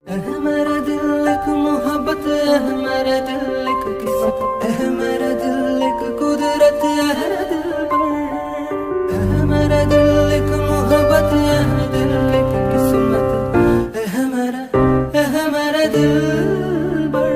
मेरा दिल को मोहब्बत है मेरे दिल को किस्मत है मेरा दिल को कुदरत है दिल पर है मेरा दिल को मोहब्बत है दिल को किस्मत है मेरा है मेरा दिल पर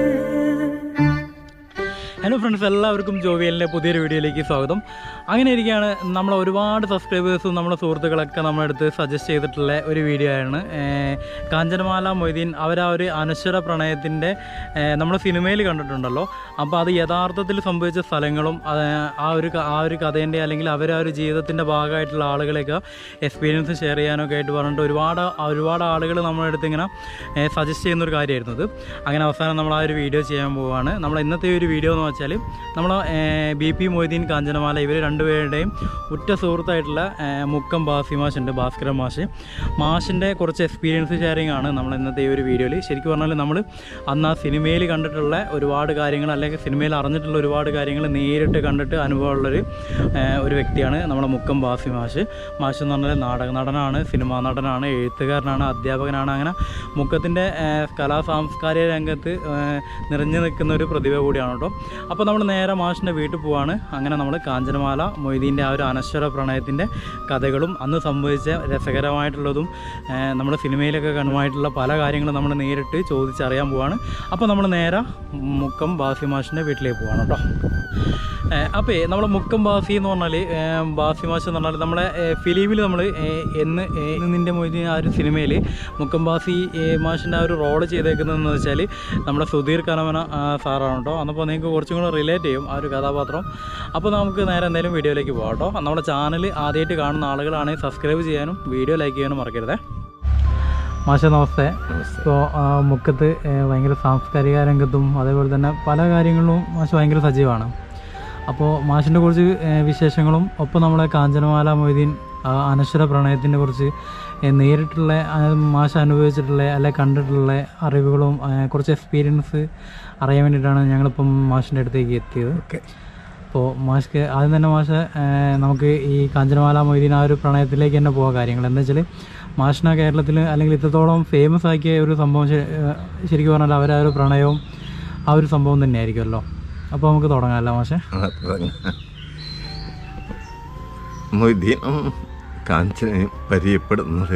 ഹലോ ഫ്രണ്ട്സ് എല്ലാവർക്കും ജോവിയലിൻ്റെ പുതിയൊരു വീഡിയോയിലേക്ക് സ്വാഗതം അങ്ങനെ ഇരിക്കുകയാണ് നമ്മൾ ഒരുപാട് സബ്സ്ക്രൈബേഴ്സും നമ്മുടെ സുഹൃത്തുക്കളൊക്കെ നമ്മുടെ അടുത്ത് സജസ്റ്റ് ചെയ്തിട്ടുള്ള ഒരു വീഡിയോ ആണ് ഏഹ് കാഞ്ചനമാല മൊയ്തീൻ അവർ ആ ഒരു അനശ്വര പ്രണയത്തിൻ്റെ നമ്മൾ സിനിമയിൽ കണ്ടിട്ടുണ്ടല്ലോ അപ്പോൾ അത് യഥാർത്ഥത്തിൽ സംഭവിച്ച സ്ഥലങ്ങളും അത് ആ ഒരു ക- ആ ഒരു കഥേൻ്റെ അല്ലെങ്കിൽ അവർ ആ ഒരു ജീവിതത്തിൻ്റെ ഭാഗമായിട്ടുള്ള ആളുകളെയൊക്കെ എക്സ്പീരിയൻസ് ഷെയർ ചെയ്യാനൊക്കെ ആയിട്ട് പറഞ്ഞിട്ട് ഒരുപാട് ഒരുപാട് ആളുകൾ നമ്മുടെ അടുത്ത് ഇങ്ങനെ സജസ്റ്റ് ചെയ്യുന്ന ഒരു കാര്യമായിരുന്നു ഇത് അങ്ങനെ അവസാനം നമ്മൾ ആ ഒരു വീഡിയോ ചെയ്യാൻ പോവുകയാണ് നമ്മൾ ഇന്നത്തെ ഒരു വീഡിയോ എന്ന് വെച്ചാൽ നമ്മൾ ബി പി മൊയ്തീൻ കാഞ്ചനമാല ഇവർ രണ്ടുപേരുടെയും ഉറ്റ സുഹൃത്തായിട്ടുള്ള ഏ, മുക്കം ബാസി മാഷ് ഉണ്ട് ഭാസ്കരൻ മാഷ് മാഷിൻ്റെ കുറച്ച് എക്സ്പീരിയൻസ് ഷെയറിംഗ് ആണ് നമ്മൾ ഇന്നത്തെ ഈ ഒരു വീഡിയോയിൽ ശരിക്കും പറഞ്ഞാൽ നമ്മൾ അന്ന് ആ സിനിമയിൽ കണ്ടിട്ടുള്ള ഒരുപാട് കാര്യങ്ങൾ അല്ലെങ്കിൽ സിനിമയിൽ അറിഞ്ഞിട്ടുള്ള ഒരുപാട് കാര്യങ്ങൾ നേരിട്ട് കണ്ടിട്ട് അനുഭവമുള്ളൊരു ഏ, ഒരു വ്യക്തിയാണ് നമ്മുടെ മുക്കം ബാസി മാഷ് മാഷ് എന്ന് പറഞ്ഞാൽ നാടക നടനാണ് സിനിമാ നടനാണ് എഴുത്തുകാരനാണ് അധ്യാപകനാണ് അങ്ങനെ മുക്കത്തിൻ്റെ കലാ സാംസ്കാരിക രംഗത്ത് ഏ, നിറഞ്ഞു നിൽക്കുന്ന ഒരു പ്രതിഭ കൂടിയാണ് കേട്ടോ അപ്പോൾ നമ്മൾ നേരെ മാഷിൻ്റെ വീട്ടിൽ പോവാണ് അങ്ങനെ നമ്മൾ കാഞ്ചനമാല മൊയ്തീൻ്റെ ആ ഒരു അനശ്വര പ്രണയത്തിൻ്റെ കഥകളും അന്ന് സംഭവിച്ച രസകരമായിട്ടുള്ളതും ഏ, നമ്മുടെ സിനിമയിലൊക്കെ കണ്ടുമായിട്ടുള്ള പല കാര്യങ്ങളും നമ്മൾ നേരിട്ട് ചോദിച്ചറിയാൻ പോവാണ് അപ്പോൾ നമ്മൾ നേരെ മുക്കം ബാസി മാഷിൻ്റെ വീട്ടിലേക്ക് പോവാണ് കേട്ടോ അപ്പോൾ നമ്മൾ മുക്കം ബാസി എന്ന് പറഞ്ഞാൽ ബാസി മാഷ് എന്ന് പറഞ്ഞാൽ നമ്മളെ ഫിലിമിൽ നമ്മൾ എന്ന് ഏ, ഇന്ന് നിൻ്റെ മൊയ്തീൻ ആ ഒരു സിനിമയിൽ മുക്കം ബാസി ഏ, മാഷിൻ്റെ ആ ഒരു റോള് ചെയ്തേക്കുന്നതെന്ന് വെച്ചാൽ നമ്മുടെ സുധീർ കനമന ആ, സാറാണ് കേട്ടോ അന്നപ്പോൾ നിങ്ങൾക്ക് കുറച്ചും കൂടെ റിലേറ്റ് ചെയ്യും ആ ഒരു കഥാപാത്രം അപ്പോൾ നമുക്ക് നേരെ എന്തെങ്കിലും വീഡിയോയിലേക്ക് പോകാം കേട്ടോ നമ്മുടെ ചാനൽ ആദ്യമായിട്ട് കാണുന്ന ആളുകളാണെങ്കിൽ സബ്സ്ക്രൈബ് ചെയ്യാനും വീഡിയോ ലൈക്ക് ചെയ്യാനും മറക്കരുതേ മാഷ നമസ്തേ ഇപ്പോൾ മുക്കത്ത് ഏഹ്, ഭയങ്കര സാംസ്കാരിക രംഗത്തും അതേപോലെ തന്നെ പല കാര്യങ്ങളിലും മാഷ് ഭയങ്കര സജീവമാണ് അപ്പോൾ മാഷിൻ്റെ കുറച്ച് ഏഹ്, വിശേഷങ്ങളും ഒപ്പം നമ്മളെ കാഞ്ചനമാല മൊയ്തീൻ ആ അനശ്വര പ്രണയത്തിനെ കുറിച്ച് ഏഹ്, നേരിട്ടുള്ള ആ, മാഷ് അനുഭവിച്ചിട്ടുള്ള അല്ലെ കണ്ടിട്ടുള്ള അറിവുകളും ഏഹ്, കുറച്ച് എക്സ്പീരിയൻസ് അറിയാൻ വേണ്ടിയിട്ടാണ് ഞങ്ങളിപ്പം മാഷിൻ്റെ അടുത്തേക്ക് എത്തിയത് അപ്പോൾ മാഷ്ക്ക് ആദ്യം തന്നെ മാഷ് ഏഹ്, നമുക്ക് ഈ കാഞ്ചനമാല മൊയ്തീൻ ആ ഒരു പ്രണയത്തിലേക്ക് തന്നെ പോകാം കാര്യങ്ങൾ എന്താ വെച്ചാൽ മാഷിന കേരളത്തിൽ അല്ലെങ്കിൽ ഇത്രത്തോളം ഫേമസ് ആക്കിയ ഒരു സംഭവം ശ- ഏഹ്, ശരിക്കും പറഞ്ഞാൽ അവരാ ഒരു പ്രണയവും ആ ഒരു സംഭവം തന്നെയായിരിക്കുമല്ലോ അപ്പോൾ നമുക്ക് തുടങ്ങാമല്ലോ മാഷെ മൊയ്തീനും കാഞ്ചനയും പരിചയപ്പെടുന്നത്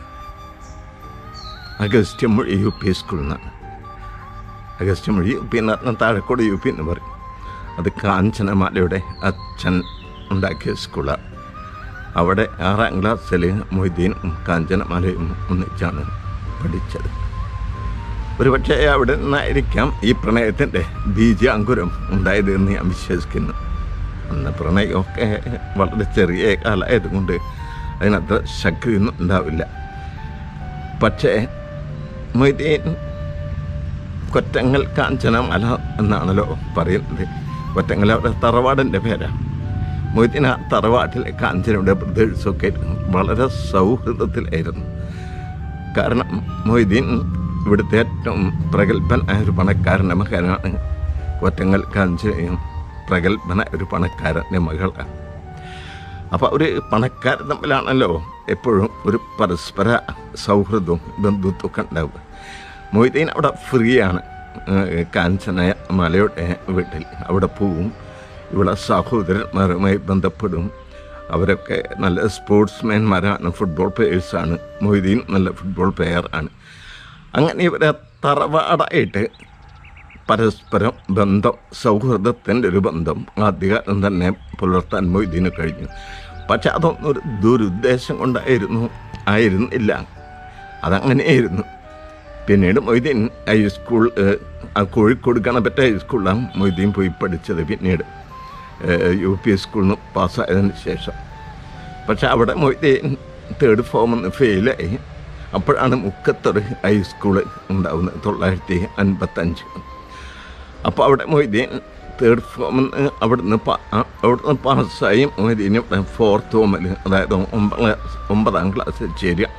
അഗസ്ത്യമൊഴി യു പി സ്കൂളിൽ നിന്നാണ് അഗസ്ത്യമൊഴി യു പി എന്ന് പറഞ്ഞാൽ താഴെക്കോട് യു പി എന്ന് പറയും അത് കാഞ്ചനമാലയുടെ അച്ഛൻ ഉണ്ടാക്കിയ സ്കൂളാണ് അവിടെ ആറാം ക്ലാസ്സിൽ മൊയ്തീനും കാഞ്ചനമാലയും ഒന്നിച്ചാണ് പഠിച്ചത് ഒരുപക്ഷെ അവിടെ നിന്നായിരിക്കാം ഈ പ്രണയത്തിൻ്റെ ബീജാങ്കുരം ഉണ്ടായത് എന്ന് ഞാൻ വിശ്വസിക്കുന്നു അന്ന് പ്രണയമൊക്കെ വളരെ ചെറിയ കാലമായതുകൊണ്ട് അതിനത്ര ശക്തിയൊന്നും ഉണ്ടാവില്ല പക്ഷേ മൊയ്തീൻ കൊറ്റങ്ങൽ കാഞ്ചനമല എന്നാണല്ലോ പറയുന്നത് കൊറ്റങ്ങൽ അവിടെ തറവാടിൻ്റെ പേരാണ് മൊയ്തീൻ ആ തറവാട്ടിലെ കാഞ്ചനയുടെ ബ്രദേഴ്സൊക്കെ വളരെ സൗഹൃദത്തിലായിരുന്നു കാരണം മൊയ്തീൻ ഇവിടുത്തെ ഏറ്റവും പ്രഗത്ഭനായ ഒരു പണക്കാരൻ്റെ മകനാണ് കൊറ്റങ്ങൽ കാഞ്ചനയും പ്രഗത്ഭനായ ഒരു പണക്കാരൻ്റെ മകളാണ് അപ്പോൾ ഒരു പണക്കാരൻ തമ്മിലാണല്ലോ എപ്പോഴും ഒരു പരസ്പര സൗഹൃദവും ബന്ധുത്വമൊക്കെ ഉണ്ടാവുക മൊയ്തീൻ അവിടെ ഫ്രീ ആണ് ഏഹ് കാഞ്ചന മലയുടെ വീട്ടിൽ അവിടെ പോവും ഇവിടെ സഹോദരന്മാരുമായി ബന്ധപ്പെടും അവരൊക്കെ നല്ല സ്പോർട്സ്മാൻമാരാണ് ഫുട്ബോൾ പ്ലേയേഴ്സാണ് മൊയ്തീൻ നല്ല ഫുട്ബോൾ പ്ലെയറാണ് അങ്ങനെ ഇവരെ തറവാടായിട്ട് പരസ്പരം ബന്ധം സൗഹൃദത്തിൻ്റെ ഒരു ബന്ധം ആദ്യകാലം തന്നെ പുലർത്താൻ മൊയ്തീന് കഴിഞ്ഞു പക്ഷെ അതൊന്നും ഒരു ദുരുദ്ദേശം കൊണ്ടായിരുന്നു ആയിരുന്നില്ല അതങ്ങനെയായിരുന്നു പിന്നീട് മൊയ്തീൻ ഹൈസ്കൂൾ ഏഹ്, ആ കോഴിക്കോട് ഗണപറ്റ ഹൈസ്കൂളിലാണ് മൊയ്തീൻ പോയി പഠിച്ചത് പിന്നീട് ഏഹ്, യു പി സ്കൂളിൽ നിന്ന് പാസ്സായതിന് ശേഷം പക്ഷെ അവിടെ മൊയ്തീൻ തേർഡ് ഫോമിൽ നിന്ന് ഫെയിലായി അപ്പോഴാണ് മുക്കത്തൊരു ഹൈസ്കൂള് ഉണ്ടാവുന്നത് തൊള്ളായിരത്തി അൻപത്തഞ്ച് അപ്പോൾ അവിടെ മൊയ്തീൻ തേർഡ് ഫോമിൽ നിന്ന് അവിടുന്ന് പാ ആ- അവിടുന്ന് പാസ്സായി മൊയ്തീൻ ഇവിടെ ഫോർത്ത് ഫോമിൽ അതായത് ഒമ്പതാം ഒമ്പതാം ക്ലാസ്സിൽ ചേരുക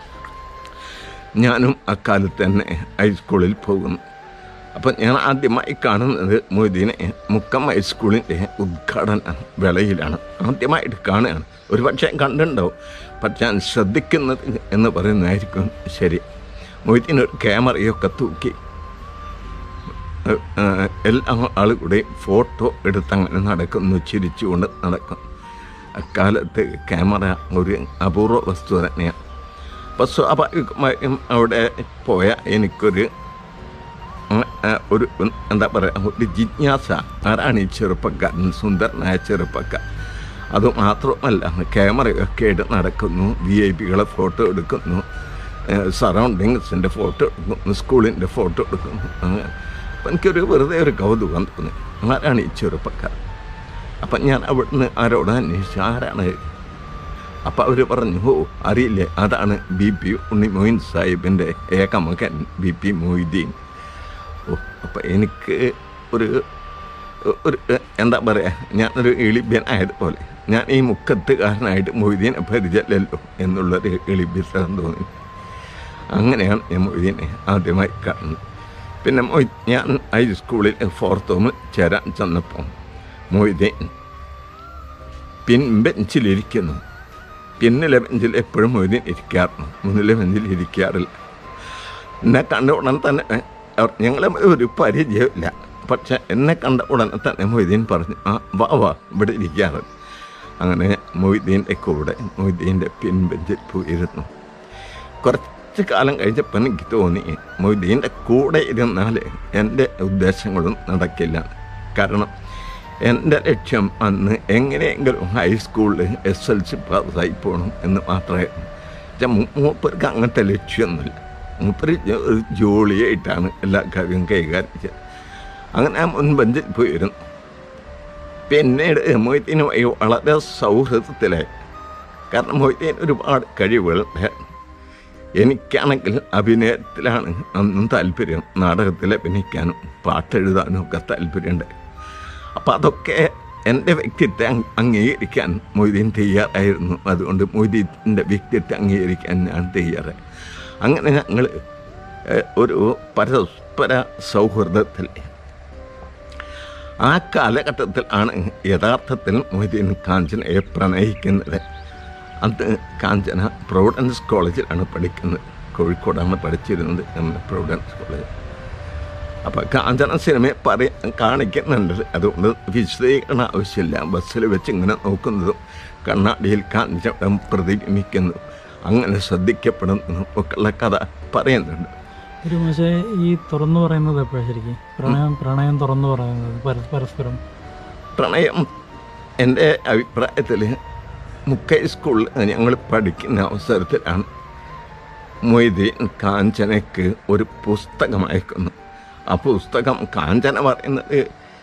ഞാനും അക്കാലത്ത് തന്നെ ഹൈസ്കൂളിൽ പോകുന്നു അപ്പം ഞാൻ ആദ്യമായി കാണുന്നത് മൊയ്തീനെ മുക്കം ഹൈസ്കൂളിൻ്റെ ഉദ്ഘാടന വേളയിലാണ് ആദ്യമായിട്ട് കാണുകയാണ് ഒരു പക്ഷേ കണ്ടിട്ടുണ്ടാവും പക്ഷെ ഞാൻ ശ്രദ്ധിക്കുന്നത് എന്ന് പറയുന്നതായിരിക്കും ശരി മൊയ്തീൻ ഒരു ക്യാമറയൊക്കെ തൂക്കി ഏഹ്, ഏഹ്, എല്ലാ ആളുകളുടെയും ഫോട്ടോ എടുത്ത് അങ്ങനെ നടക്കുന്നു ചിരിച്ചുകൊണ്ട് നടക്കും അക്കാലത്ത് ക്യാമറ ഒരു അപൂർവ വസ്തു തന്നെയാണ് അപ്പോൾ സ്വാഭാവികമായും അവിടെ പോയ എനിക്കൊരു ഉം, ആ, ഒരു ഉം, എന്താ പറയുക ഒരു ജിജ്ഞാസ ആരാണ് ഈ ചെറുപ്പക്കാരൻ സുന്ദരനായ ചെറുപ്പക്കാർ അതുമാത്രമല്ല ക്യാമറയൊക്കെ എടുത്ത് നടക്കുന്നു വി ഐ പികളെ ഫോട്ടോ എടുക്കുന്നു സറൗണ്ടിങ്സിൻ്റെ ഫോട്ടോ എടുക്കുന്നു സ്കൂളിൻ്റെ ഫോട്ടോ എടുക്കുന്നു അങ്ങനെ അപ്പം എനിക്കൊരു വെറുതെ ഒരു കൗതുകം തോന്നി ആരാണ് ഈ ചെറുപ്പക്കാർ അപ്പം ഞാൻ അവിടുന്ന് ആരോട് അന്വേഷിച്ചു ആരാണ് അപ്പം അവർ പറഞ്ഞു ഓ അറിയില്ലേ അതാണ് ബി പി ഉണ്ണി മൊയിൻ സാഹിബിൻ്റെ ഏകമകൻ ബി പി മൊയ്തീൻ ഓ അപ്പം എനിക്ക് ഒരു ഒരു എന്താ പറയുക ഞാനൊരു എളിബ്യനായതുപോലെ ഞാൻ ഈ മുക്കത്തുകാരനായിട്ട് മൊയ്തീനെ പരിചയമില്ലല്ലോ എന്നുള്ളൊരു എളിബ്യത്തരം തോന്നി അങ്ങനെയാണ് ഞാൻ മൊയ്തീനെ ആദ്യമായി കാണുന്നത് പിന്നെ മൊയ് ഞാൻ ഹൈസ്കൂളിൽ ഫോർത്തോമിൽ ചേരാൻ ചെന്നപ്പോൾ മൊയ്തീൻ പിൻബെഞ്ചിലിരിക്കുന്നു പിന്നിലെ ബെഞ്ചിൽ എപ്പോഴും മൊയ്തീൻ ഇരിക്കാറുണ്ട് മുന്നിലെ ബെഞ്ചിൽ ഇരിക്കാറില്ല എന്നെ കണ്ട ഉടനെ തന്നെ അവർ ഞങ്ങൾ ഒരു പരിചയമില്ല പക്ഷെ എന്നെ കണ്ട ഉടനെ തന്നെ മൊയ്തീൻ പറഞ്ഞു ആ വാ വാ ഇവിടെ ഇരിക്കാറ് അങ്ങനെ മൊയ്തീൻ്റെ കൂടെ മൊയ്തീൻ്റെ പിൻബെഞ്ചിൽ പോയിരുന്നു കുറച്ച് കാലം കഴിഞ്ഞപ്പോൾ എനിക്ക് തോന്നി മൊയ്തീൻ്റെ കൂടെ ഇരുന്നാൽ എൻ്റെ ഉദ്ദേശങ്ങളും നടക്കില്ല കാരണം എൻ്റെ ലക്ഷ്യം അന്ന് എങ്ങനെയെങ്കിലും ഹൈസ്കൂളിൽ എസ് എൽ സി പാസ്സായി പോകണം എന്ന് മാത്രമേ പക്ഷേ മൂപ്പർക്ക് അങ്ങനത്തെ ലക്ഷ്യമൊന്നുമില്ല മൂപ്പര് ജോ- ഒരു ജോളിയായിട്ടാണ് എല്ലാ കാര്യവും കൈകാര്യം ചെയ്തത് അങ്ങനെ ആ മുൻപഞ്ചിൽ പോയിരുന്നു പിന്നീട് മൊയ്തീനുമായി വളരെ സൗഹൃദത്തിലായി കാരണം മൊയ്തീൻ ഒരുപാട് കഴിവുകളുണ്ട് എനിക്കാണെങ്കിൽ അഭിനയത്തിലാണ് അന്നും താല്പര്യം നാടകത്തിൽ അഭിനയിക്കാനും പാട്ടെഴുതാനും ഒക്കെ താല്പര്യമുണ്ട് അപ്പം അതൊക്കെ എൻ്റെ വ്യക്തിത്വം അങ് അംഗീകരിക്കാൻ മൊയ്തീൻ തയ്യാറായിരുന്നു അതുകൊണ്ട് മൊയ്തീൻ്റെ വ്യക്തിത്വം അംഗീകരിക്കാൻ ഞാൻ തയ്യാറായി അങ്ങനെ ഞങ്ങൾ ഏഹ്, ഒരു പരസ്പര സൗഹൃദത്തിൽ ആ കാലഘട്ടത്തിൽ ആണ് യഥാർത്ഥത്തിൽ മൊയ്തീൻ കാഞ്ചനയെ പ്രണയിക്കുന്നത് അത് കാഞ്ചന പ്രൊവിഡൻസ് കോളേജിലാണ് പഠിക്കുന്നത് കോഴിക്കോടാണ് പഠിച്ചിരുന്നത് എം എ പ്രൊവിഡൻസ് കോളേജ് അപ്പോൾ കാഞ്ചന സിനിമയെ പറയ കാണിക്കുന്നുണ്ട് അതുകൊണ്ട് വിശദീകരണം ആവശ്യമില്ല ബസ്സിൽ വെച്ച് ഇങ്ങനെ നോക്കുന്നതും കണ്ണാടിയിൽ കാഞ്ചനം പ്രതിബിംബിക്കുന്നതും അങ്ങനെ ശ്രദ്ധിക്കപ്പെടുന്നതും ഒക്കെയുള്ള കഥ പറയുന്നുണ്ട് ഒരു പക്ഷേ ഈ തുറന്നു പറയുന്നത് എപ്പോഴാണ് ശരിക്കും പ്രണയം പ്രണയം തുറന്നു പറയുന്നത് പര- പരസ്പരം പ്രണയം എൻ്റെ അഭിപ്രായത്തിൽ മുക്കൈ സ്കൂളിൽ ഞങ്ങൾ പഠിക്കുന്ന അവസരത്തിലാണ് മൊയ്തീൻ കാഞ്ചനയ്ക്ക് ഒരു പുസ്തകം അയക്കുന്നു ആ പുസ്തകം കാഞ്ചന പറയുന്നത്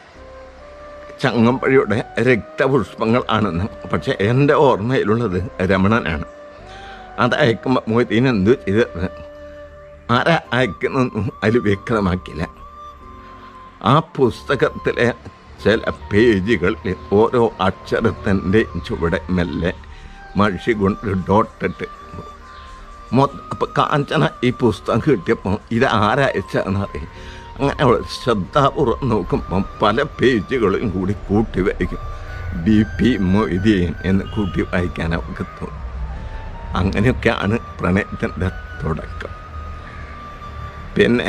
ചങ്ങമ്പഴിയുടെ രക്തപുഷ്പങ്ങൾ ആണെന്ന് പക്ഷേ എൻ്റെ ഓർമ്മയിലുള്ളത് രമണനാണ് അത് അയക്കുമ്പോൾ മൊയ്തീൻ എന്തു ചെയ്തത് ആരാ അയക്കുന്നൊന്നും അതിൽ വ്യക്തമാക്കില്ല ആ പുസ്തകത്തിലെ ചില പേജുകളിൽ ഓരോ അക്ഷരത്തിൻ്റെയും ചുവടെ മെല്ലെ മഷി കൊണ്ട് ഡോട്ടിട്ട് മൊത്തം അപ്പം കാഞ്ചന ഈ പുസ്തകം കിട്ടിയപ്പോൾ ഇത് ആരയച്ചതെന്നറിയാം അങ്ങനെ അവൾ ശ്രദ്ധാപൂർവ്വം നോക്കുമ്പം പല പേജുകളും കൂടി കൂട്ടി വായിക്കും ബി പി മൊയ്തീൻ എന്ന് കൂട്ടി വായിക്കാൻ അവൾക്ക് തോന്നും അങ്ങനെയൊക്കെയാണ് പ്രണയത്തിൻ്റെ തുടക്കം പിന്നെ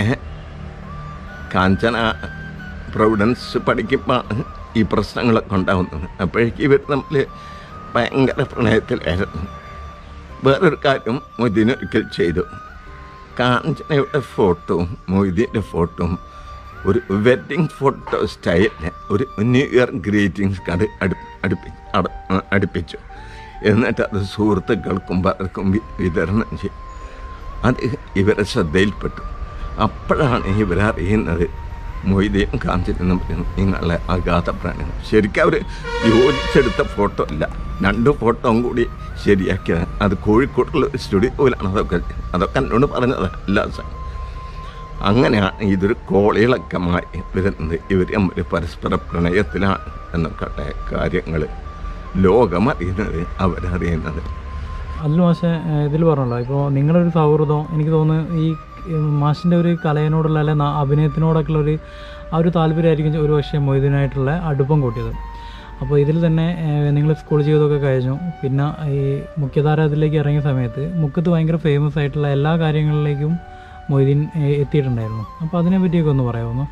കാഞ്ചന പ്രൊവിഡൻസ് പഠിക്കുമ്പോൾ ഈ പ്രശ്നങ്ങളൊക്കെ ഉണ്ടാകുന്നത് അപ്പോഴേക്ക് ഇവർ തമ്മിൽ ഭയങ്കര പ്രണയത്തിലായിരുന്നു വേറൊരു കാര്യം മൊയ്തീൻ ഒരിക്കൽ ചെയ്തു കാഞ്ചനയുടെ ഫോട്ടോവും മൊയ്തീൻ്റെ ഫോട്ടോവും ഒരു വെഡ്ഡിങ് ഫോട്ടോ സ്റ്റൈലിൽ ഒരു ന്യൂ ഇയർ ഗ്രീറ്റിംഗ്സ് കാർഡ് അടു അടുപ്പി അട- അടുപ്പിച്ചു എന്നിട്ട് അത് സുഹൃത്തുക്കൾക്കും പലർക്കും വി- വിതരണം ചെയ്തു അത് ഇവരെ ശ്രദ്ധയിൽപ്പെട്ടു അപ്പോഴാണ് ഇവരറിയുന്നത് മൊയ്തീൻ കാഞ്ചനെന്ന് പറയുന്നത് നിങ്ങളെ അഗാധ പ്രണയം ശരിക്കും അവർ യോജിച്ചെടുത്ത ഫോട്ടോ അല്ല രണ്ട് ഫോട്ടോയും കൂടി ശരിയാക്കിയത് അത് കോഴിക്കോട്ടുള്ള ഒരു സ്റ്റുഡിയോയിലാണ് അതൊക്കെ അതൊക്കെ എന്നോട് പറഞ്ഞത് എല്ലാ ദിവസം അങ്ങനെയാണ് ഇതൊരു കോളിളക്കമായി വരുന്നത് ഇവർ തമ്മിൽ പരസ്പര പ്രണയത്തിലാണ് എന്നൊക്കെ കാര്യങ്ങൾ ലോകമറിയുന്നത് അവരറിയുന്നത് അതിൽ പക്ഷേ ഇതിൽ പറഞ്ഞല്ലോ ഇപ്പോൾ നിങ്ങളൊരു സൗഹൃദം എനിക്ക് തോന്നുന്നു ഈ മാഷിൻ്റെ ഒരു കലയിനോടുള്ള അല്ലെ ന- അഭിനയത്തിനോടൊക്കെയുള്ള ഒരു ആ ഒരു താല്പര്യമായിരിക്കും ഒരു പക്ഷേ മൊയ്തീനായിട്ടുള്ള അടുപ്പം കൂട്ടിയത് അപ്പോൾ ഇതിൽ തന്നെ നിങ്ങൾ സ്കൂൾ ജീവിതമൊക്കെ കഴിഞ്ഞു പിന്നെ ഈ മുഖ്യധാര ഇതിലേക്ക് ഇറങ്ങിയ സമയത്ത് മുക്കത്ത് ഭയങ്കര ഫേമസ് ആയിട്ടുള്ള എല്ലാ കാര്യങ്ങളിലേക്കും മൊയ്തീൻ ഏ, എത്തിയിട്ടുണ്ടായിരുന്നു അപ്പോൾ അതിനെ പറ്റിയൊക്കെ ഒന്ന് പറയാമോ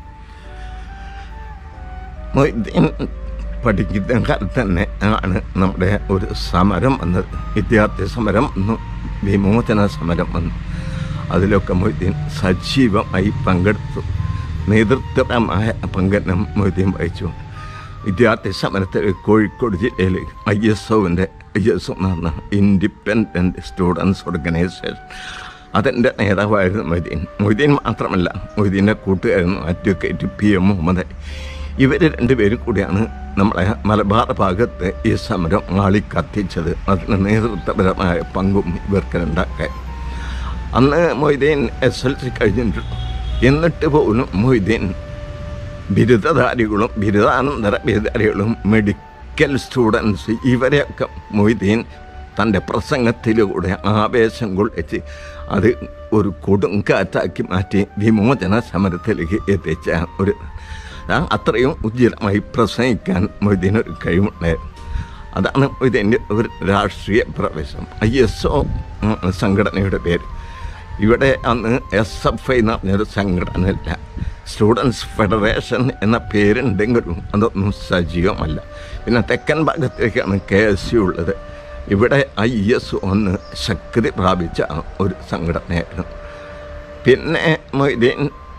മൊയ്തീൻ പഠിക്കുന്ന കാലത്ത് തന്നെ ആണ് നമ്മുടെ ഒരു സമരം വന്നത് വിദ്യാർത്ഥി സമരം വന്നു വിമോചന സമരം വന്നു അതിലൊക്കെ മൊയ്തീൻ സജീവമായി പങ്കെടുത്തു നേതൃത്വപരമായ പങ്കെടുപ്പം മൊയ്തീൻ വഹിച്ചു വിദ്യാർത്ഥി സമരത്തിൽ കോഴിക്കോട് ജില്ലയിൽ ഐ എസ് ഒവിൻ്റെ ഐ എസ് ഒ എന്ന് പറഞ്ഞ ഇൻഡിപെൻഡൻറ്റ് സ്റ്റുഡൻസ് ഓർഗനൈസേഷൻ അതിൻ്റെ നേതാവായിരുന്നു മൊയ്തീൻ മൊയ്തീൻ മാത്രമല്ല മൊയ്തീൻ്റെ കൂട്ടുകാരനും അഡ്വക്കേറ്റ് പി എം മുഹമ്മദ് ഇവർ രണ്ടുപേരും കൂടിയാണ് നമ്മളെ മലബാർ ഭാഗത്ത് ഈ സമരം ആളി കത്തിച്ചത് അതിന് നേതൃത്വപരമായ പങ്കും ഇവർക്കുണ്ടാക്കാൻ അന്ന് മൊയ്തീൻ എസ് എൽ സി കഴിഞ്ഞിട്ടുണ്ട് എന്നിട്ട് പോലും മൊയ്തീൻ ബിരുദധാരികളും ബിരുദാനന്തര ബിരുദധാരികളും മെഡിക്കൽ സ്റ്റുഡൻസ് ഇവരെയൊക്കെ മൊയ്തീൻ തൻ്റെ പ്രസംഗത്തിലൂടെ ആവേശം കൊള്ളിച്ച് അത് ഒരു കൊടുങ്കാറ്റാക്കി മാറ്റി വിമോചന സമരത്തിലേക്ക് എത്തിച്ച ഒരു ആ അത്രയും ഉജ്ജ്വലമായി പ്രസംഗിക്കാൻ മൊയ്തീനൊരു കഴിവുണ്ടായിരുന്നു അതാണ് ഇതിൻ്റെ ഒരു രാഷ്ട്രീയ പ്രവേശം ഐ എസ് ഒ സംഘടനയുടെ പേര് ഇവിടെ അന്ന് എസ് എഫ് ഐ എന്ന് പറഞ്ഞൊരു സംഘടനയില്ല സ്റ്റുഡൻസ് ഫെഡറേഷൻ എന്ന പേരുണ്ടെങ്കിലും അതൊന്നും സജീവമല്ല പിന്നെ തെക്കൻ ഭാഗത്തേക്കാണ് കെ എസ് യു ഉള്ളത് ഇവിടെ ഐ എസ് ഒന്ന് ശക്തി പ്രാപിച്ച ഒരു സംഘടനയായിരുന്നു പിന്നെ മൊയ്തീൻ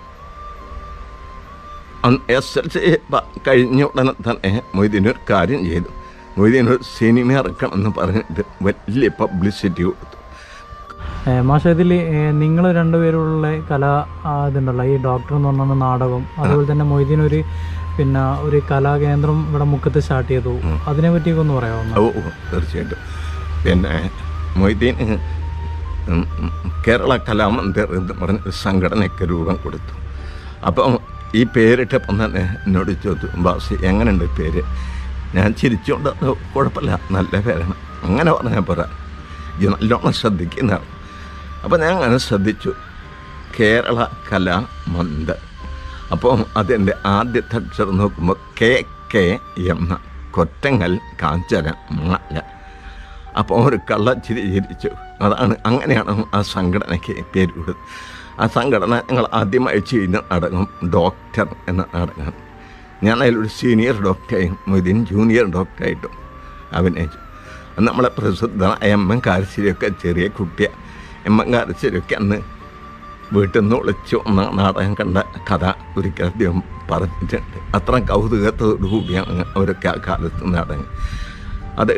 എസ് എൽ സി കഴിഞ്ഞ ഉടനെ തന്നെ മൊയ്തീൻ ഒരു കാര്യം ചെയ്തു മൊയ്തീൻ ഒരു സിനിമ ഇറക്കണമെന്ന് പറഞ്ഞിട്ട് വലിയ പബ്ലിസിറ്റി കൊടുത്തു മാഷ ഇതിൽ നിങ്ങൾ രണ്ടുപേരുള്ള കല ആ, ഇതുണ്ടല്ലോ ഈ ഡോക്ടർ എന്ന് പറഞ്ഞ നാടകം അതുപോലെ തന്നെ മൊയ്തീൻ ഒരു പിന്നെ ഒരു കലാകേന്ദ്രം ഇവിടെ മുക്കത്ത് സ്റ്റാർട്ട് ചെയ്തു അതിനെ പറ്റിയൊക്കെ ഒന്ന് പറയാമോ ഓ ഓ, തീർച്ചയായിട്ടും പിന്നെ മൊയ്തീൻ ഉം, ഉം, കേരള കലാമന്ദിർ എന്ന് പറഞ്ഞ ഒരു സംഘടനയ്ക്ക് രൂപം കൊടുത്തു അപ്പം ഈ പേരിട്ടപ്പം തന്നെ എന്നോട് ചോദിച്ചു ബാസി എങ്ങനെയുണ്ട് ഈ പേര് ഞാൻ ചിരിച്ചുകൊണ്ട് "അത് കുഴപ്പമില്ല നല്ല പേരാണ് അങ്ങനെ പറഞ്ഞാൽ പറ ഇത് നല്ലോണം ശ്രദ്ധിക്കുന്നതാണ് അപ്പം ഞാൻ അങ്ങനെ ശ്രദ്ധിച്ചു കേരള കലാ മന്ദിർ അപ്പോൾ അതിൻ്റെ ആദ്യത്തെ അക്ഷരം നോക്കുമ്പോൾ കെ കെ എന്ന കൊറ്റങ്ങൽ കാഞ്ചന മാല അപ്പോൾ ഒരു കള്ളച്ചിരി ചിരിച്ചു അതാണ് അങ്ങനെയാണ് ആ സംഘടനയ്ക്ക് പേര് കൊടുത്തത് ആ സംഘടന ഞങ്ങൾ ആദ്യമായി ചെയ്യുന്ന നാടകം ഡോക്ടർ എന്ന നാടകമാണ് ഞാൻ അതിലൊരു സീനിയർ ഡോക്ടറായും മൊയ്തീൻ ജൂനിയർ ഡോക്ടറായിട്ടും അഭിനയിച്ചു അന്ന് നമ്മളെ പ്രസിദ്ധമായ എം എം കാരശ്ശേരിയൊക്കെ ചെറിയ കുട്ടിയാണ് എം എം കാരശ്ശേരിയൊക്കെ അന്ന് വീട്ടിൽ നിന്ന് ഒളിച്ചു വന്ന നാടകം കണ്ട കഥ ഒരിക്കൽ അദ്ദേഹം പറഞ്ഞിട്ടുണ്ട് അത്ര കൗതുകത്തോടു കൂടിയാണ് അവരൊക്കെ ആ കാലത്ത് നാടകം അത്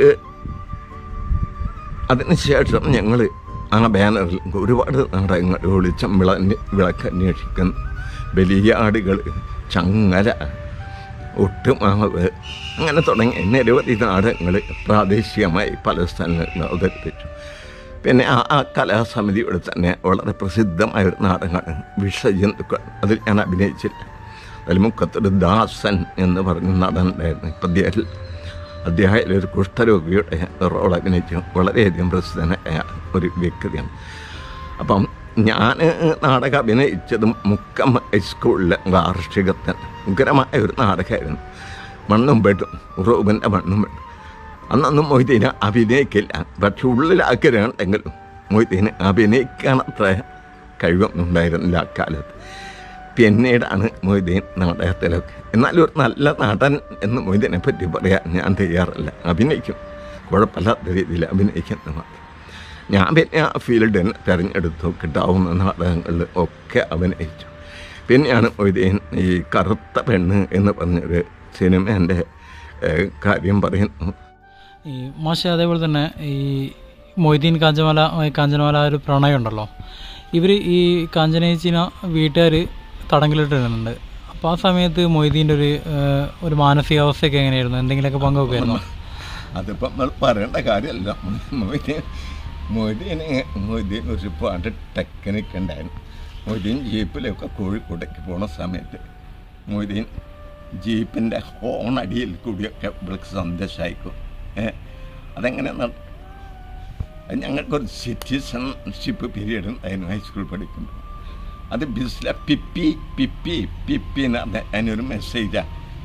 അതിനുശേഷം ഞങ്ങൾ ആ ബാനറിൽ ഒരുപാട് നാടകങ്ങൾ ഒളിച്ചം വിള വിളക്ക് അന്വേഷിക്കുന്നു ബലിയാടുകൾ ചങ്ങല ഒട്ടുമാവ് അങ്ങനെ തുടങ്ങി നിരവധി നാടകങ്ങൾ പ്രാദേശികമായി പല സ്ഥലങ്ങളിൽ അവതരിപ്പിച്ചു പിന്നെ ആ ആ കലാസമിതിയുടെ തന്നെ വളരെ പ്രസിദ്ധമായ ഒരു നാടകമാണ് വിഷജന്തുക്കൾ അതിൽ ഞാൻ അഭിനയിച്ചില്ല അതിൽ മുക്കത്തൊരു ദാസൻ എന്ന് പറഞ്ഞ നടനുണ്ടായിരുന്നു ഇപ്പം അദ്ദേഹം അദ്ദേഹം ഒരു കുഷ്ഠരോഗിയുടെ റോൾ അഭിനയിച്ചു വളരെയധികം പ്രസിദ്ധനായ ഒരു വ്യക്തിയാണ് അപ്പം ഞാൻ നാടകം അഭിനയിച്ചതും മുക്കം ഹൈസ്കൂളിലെ വാർഷികത്തിന് ഉഗ്രമായ ഒരു നാടകമായിരുന്നു മണ്ണും പെട്ടും റൂബിൻ്റെ മണ്ണും പെട്ടും അന്നൊന്നും മൊയ്തീന് അഭിനയിക്കില്ല പക്ഷെ ഉള്ളിലാഗ്രഹമുണ്ടെങ്കിലും മൊയ്തീന് അഭിനയിക്കാനത്ര കഴിവൊന്നും ഉണ്ടായിരുന്നില്ല അക്കാലത്ത് പിന്നീടാണ് മൊയ്തീൻ നാടകത്തിലൊക്കെ എന്നാലും ഒരു നല്ല നടൻ എന്ന് മൊയ്തീനെ പറ്റി പറയാൻ ഞാൻ തയ്യാറല്ല അഭിനയിക്കും കുഴപ്പമില്ലാത്ത രീതിയിൽ അഭിനയിക്കുന്നത് മാത്രം ഞാൻ പിന്നെ ആ ഫീൽഡിന് തിരഞ്ഞെടുത്തു കിട്ടാവുന്ന നാടകങ്ങളിൽ ഒക്കെ അഭിനയിച്ചു പിന്നെയാണ് മൊയ്തീൻ ഈ കറുത്ത പെണ്ണ് എന്ന് പറഞ്ഞൊരു സിനിമേൻ്റെ കാര്യം പറയുന്നു ഈ മാഷ അതേപോലെ തന്നെ ഈ മൊയ്തീൻ കാഞ്ചമാല കാഞ്ചനമാല ഒരു പ്രണയം ഉണ്ടല്ലോ ഇവർ ഈ കാഞ്ചനേച്ചിന വീട്ടുകാർ തടങ്കലിട്ടിരുന്നുണ്ട് അപ്പോൾ ആ സമയത്ത് മൊയ്തീൻ്റെ ഒരു ഏഹ്, ഒരു മാനസികാവസ്ഥയൊക്കെ എങ്ങനെയായിരുന്നു എന്തെങ്കിലുമൊക്കെ പങ്കുവെക്കായിരുന്നു അതിപ്പം നമ്മൾ പറയേണ്ട കാര്യമല്ല മൊയ്തീൻ മൊയ്തീന് മൊയ്തീൻ ഒരുപാട് ടെക്നിക്ക് ഉണ്ടായിരുന്നു മൊയ്തീൻ ജീപ്പിലൊക്കെ കോഴിക്കോട്ടേക്ക് പോണ സമയത്ത് മൊയ്തീൻ ജീപ്പിൻ്റെ ഹോൺ അടിയിൽ കൂടിയൊക്കെ ഇവൾക്ക് സന്ദേശം അയക്കും ഏ അതെങ്ങനെ നട- അത് ഞങ്ങൾക്കൊരു സിറ്റിസൺഷിപ്പ് പീരീഡ് ഉണ്ടായിരുന്നു ഹൈസ്കൂൾ പഠിക്കുമ്പോൾ അത് ബിസിലെ പിപ്പി പിപ്പി പിപ്പി എന്ന് പറഞ്ഞ അതിനൊരു മെസ്സേജാണ്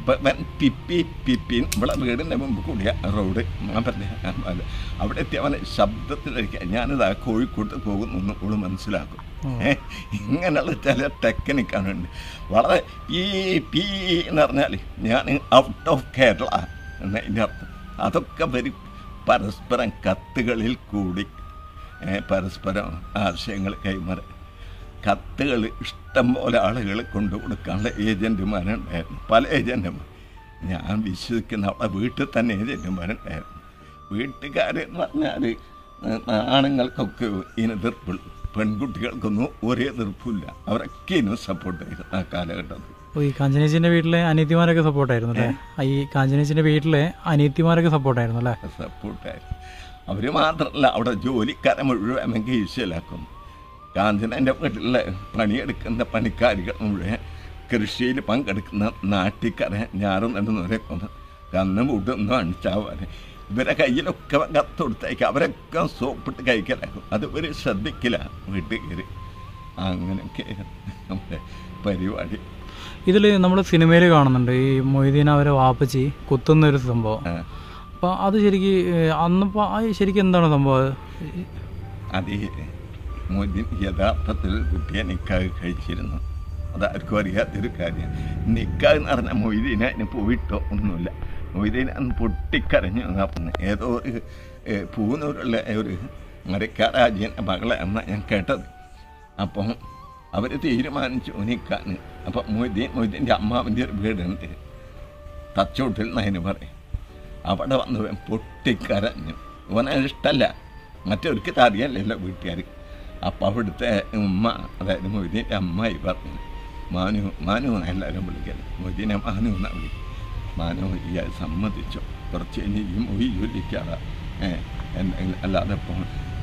ഇപ്പം ഇവൻ പിപ്പി പിപ്പി ഇവിടെ വീടിൻ്റെ മുമ്പ് കൂടിയ റോഡ് ഞാൻ പറഞ്ഞ അത് അവിടെ എത്തി അവനെ ശബ്ദത്തിലേക്ക് ഞാനിത് ആ കോഴിക്കോട്ട് പോകുന്നു എന്ന് ഓള് മനസ്സിലാക്കും ഏ, ഇങ്ങനെയുള്ള ചില ടെക്നിക്കാണ് ഉണ്ട് വളരെ ഈ പി എന്ന് പറഞ്ഞാൽ ഞാൻ ഔട്ട് ഓഫ് കേരള എന്നതിൻ്റെ അർത്ഥം അതൊക്കെ വരും പരസ്പരം കത്തുകളിൽ കൂടി ഏ, പരസ്പരം ആശയങ്ങൾ കൈമാറി കത്തുകൾ ഇഷ്ടം പോലെ ആളുകൾ കൊണ്ടു കൊടുക്കാനുള്ള ഏജൻറ്റുമാരുണ്ടായിരുന്നു പല ഏജൻറ്റുമാർ ഞാൻ വിശ്വസിക്കുന്ന അവിടെ വീട്ടിൽ തന്നെ ഏജൻറ്റുമാരുണ്ടായിരുന്നു വീട്ടുകാരെന്ന് പറഞ്ഞാൽ ആണുങ്ങൾക്കൊക്കെ ഇതിന് എതിർപ്പുള്ളൂ പെൺകുട്ടികൾക്കൊന്നും ഒരേ എതിർപ്പില്ല അവരൊക്കെ ഇതിനും സപ്പോർട്ട് ചെയ്തു ആ കാലഘട്ടത്തിൽ ഓ, ഈ കാഞ്ചനേച്ചിന്റെ വീട്ടിലെ അനിയത്തിമാരൊക്കെ സപ്പോർട്ടായിരുന്നു അല്ലേ ഈ കാഞ്ചനേച്ചിന്റെ വീട്ടിലെ അനിയത്തിമാരൊക്കെ സപ്പോർട്ടായിരുന്നു അല്ലേ സപ്പോർട്ടായിരുന്നു അവർ മാത്രമല്ല അവിടെ ജോലിക്കാരെ മുഴുവൻ കേസിലാക്കുന്നു കാഞ്ചനൻ്റെ വീട്ടിലെ പണിയെടുക്കുന്ന പണിക്കാരികൾ മുഴുവൻ കൃഷിയിൽ പങ്കെടുക്കുന്ന നാട്ടിക്കാരെ ഞാറും നടുന്നവരെ കൊന്ന് കന്ന് മുട്ടൊന്നും അണിച്ചാവാൻ ഇവരെ കയ്യിലൊക്കെ കത്ത് കൊടുത്തേക്ക് അവരൊക്കെ സോപ്പിട്ട് കഴിക്കലാക്കും അത് ഇവർ ശ്രദ്ധിക്കില്ല വീട്ടിൽ കയറി അങ്ങനെയൊക്കെ നമ്മുടെ പരിപാടി ഇതിൽ നമ്മൾ സിനിമയിൽ കാണുന്നുണ്ട് ഈ മൊയ്തീൻ അവരെ വാപ്പച്ചി കുത്തുന്ന ഒരു സംഭവം ആ. അപ്പോൾ അത് ശരിക്ക് അന്നിപ്പോൾ ശരിക്കും എന്താണ് സംഭവം അത് മൊയ്തീൻ യഥാർത്ഥത്തിൽ കുട്ടിയെ നിക്കാഹ് കഴിച്ചിരുന്നു അതാർക്കും അറിയാത്തൊരു കാര്യം നിക്കാഹ് എന്ന് പറഞ്ഞാൽ മൊയ്തീനെ അതിന് പോയിട്ടോ ഒന്നുമില്ല മൊയ്തീൻ അന്ന് പൊട്ടിക്കരഞ്ഞു എന്നാ പറഞ്ഞത് ഏതോ ഒരു ഏ, പൂനൂരുള്ള ഒരു മരക്കാരാജ്യൻ്റെ മകളെ എന്നാണ് ഞാൻ കേട്ടത് അപ്പം അവർ തീരുമാനിച്ചു നിൽക്കാൻ അപ്പം മൊയ്തീൻ മൊയ്തീൻ്റെ അമ്മാവിൻ്റെ ഒരു വീടുണ്ട് തച്ചോട്ടിൽ എന്നതിന് പറയും അവിടെ വന്ന് ഇവൻ പൊട്ടിക്കരഞ്ഞു ഇവനെ ഇഷ്ടമല്ല മറ്റവർക്ക് അറിയാലല്ലോ വീട്ടുകാർ അപ്പം അവിടുത്തെ ഉമ്മ അതായത് മൊയ്തീൻ്റെ അമ്മായി പറഞ്ഞു മാനു മാനു എന്നാ എല്ലാവരും വിളിക്കല് മൊയ്തീനെ മാനു എന്നാ വിളിക്കും മാനു ഇയാൾ സമ്മതിച്ചു കുറച്ച് കഴിഞ്ഞ് ഈ മൊഴി ചൊല്ലിക്കാളാ ഏ എന്തെങ്കിലും അല്ലാതെ ഇപ്പോൾ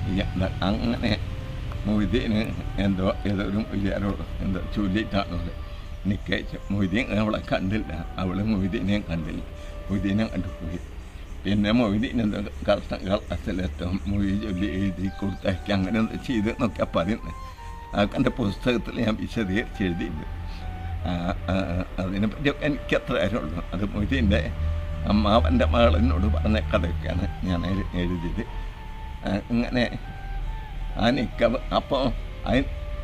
അങ്ങനെ മൊയ്തീന് എന്തോ ഏതോ ഒരു മൊയ്യാരോട് എന്തോ ചൊല്ലിയിട്ടാണോ നിക്കയച്ചു മൊയ്തീൻ അവളെ കണ്ടില്ല അവള് മൊയ്തീനെയും കണ്ടില്ല മൊയ്തീനെ കണ്ടുപോയി പിന്നെ മൊയ്തീൻ എന്തോ കറുത്ത കളത്തിലെത്തോ മൊഴി ചൊല്ലി എഴുതി കൊടുത്തയക്കി അങ്ങനെ എന്തോ ചെയ്ത് എന്നൊക്കെ പറയുന്നത് അതൊക്കെ എൻ്റെ പുസ്തകത്തിൽ ഞാൻ വിശദീകരിച്ച് എഴുതിയിട്ടുണ്ട് ആ, ആ, അതിനെപ്പറ്റി എനിക്ക് അത്ര കാര്യമുള്ളൂ അത് മൊയ്തീൻ്റെ അമ്മാവൻ്റെ മകൾ എന്നോട് പറഞ്ഞ കഥയൊക്കെയാണ് ഞാൻ അതിൽ എഴുതിയത് ആ, ഇങ്ങനെ ആ നിക്കവ് അപ്പോൾ അതിന്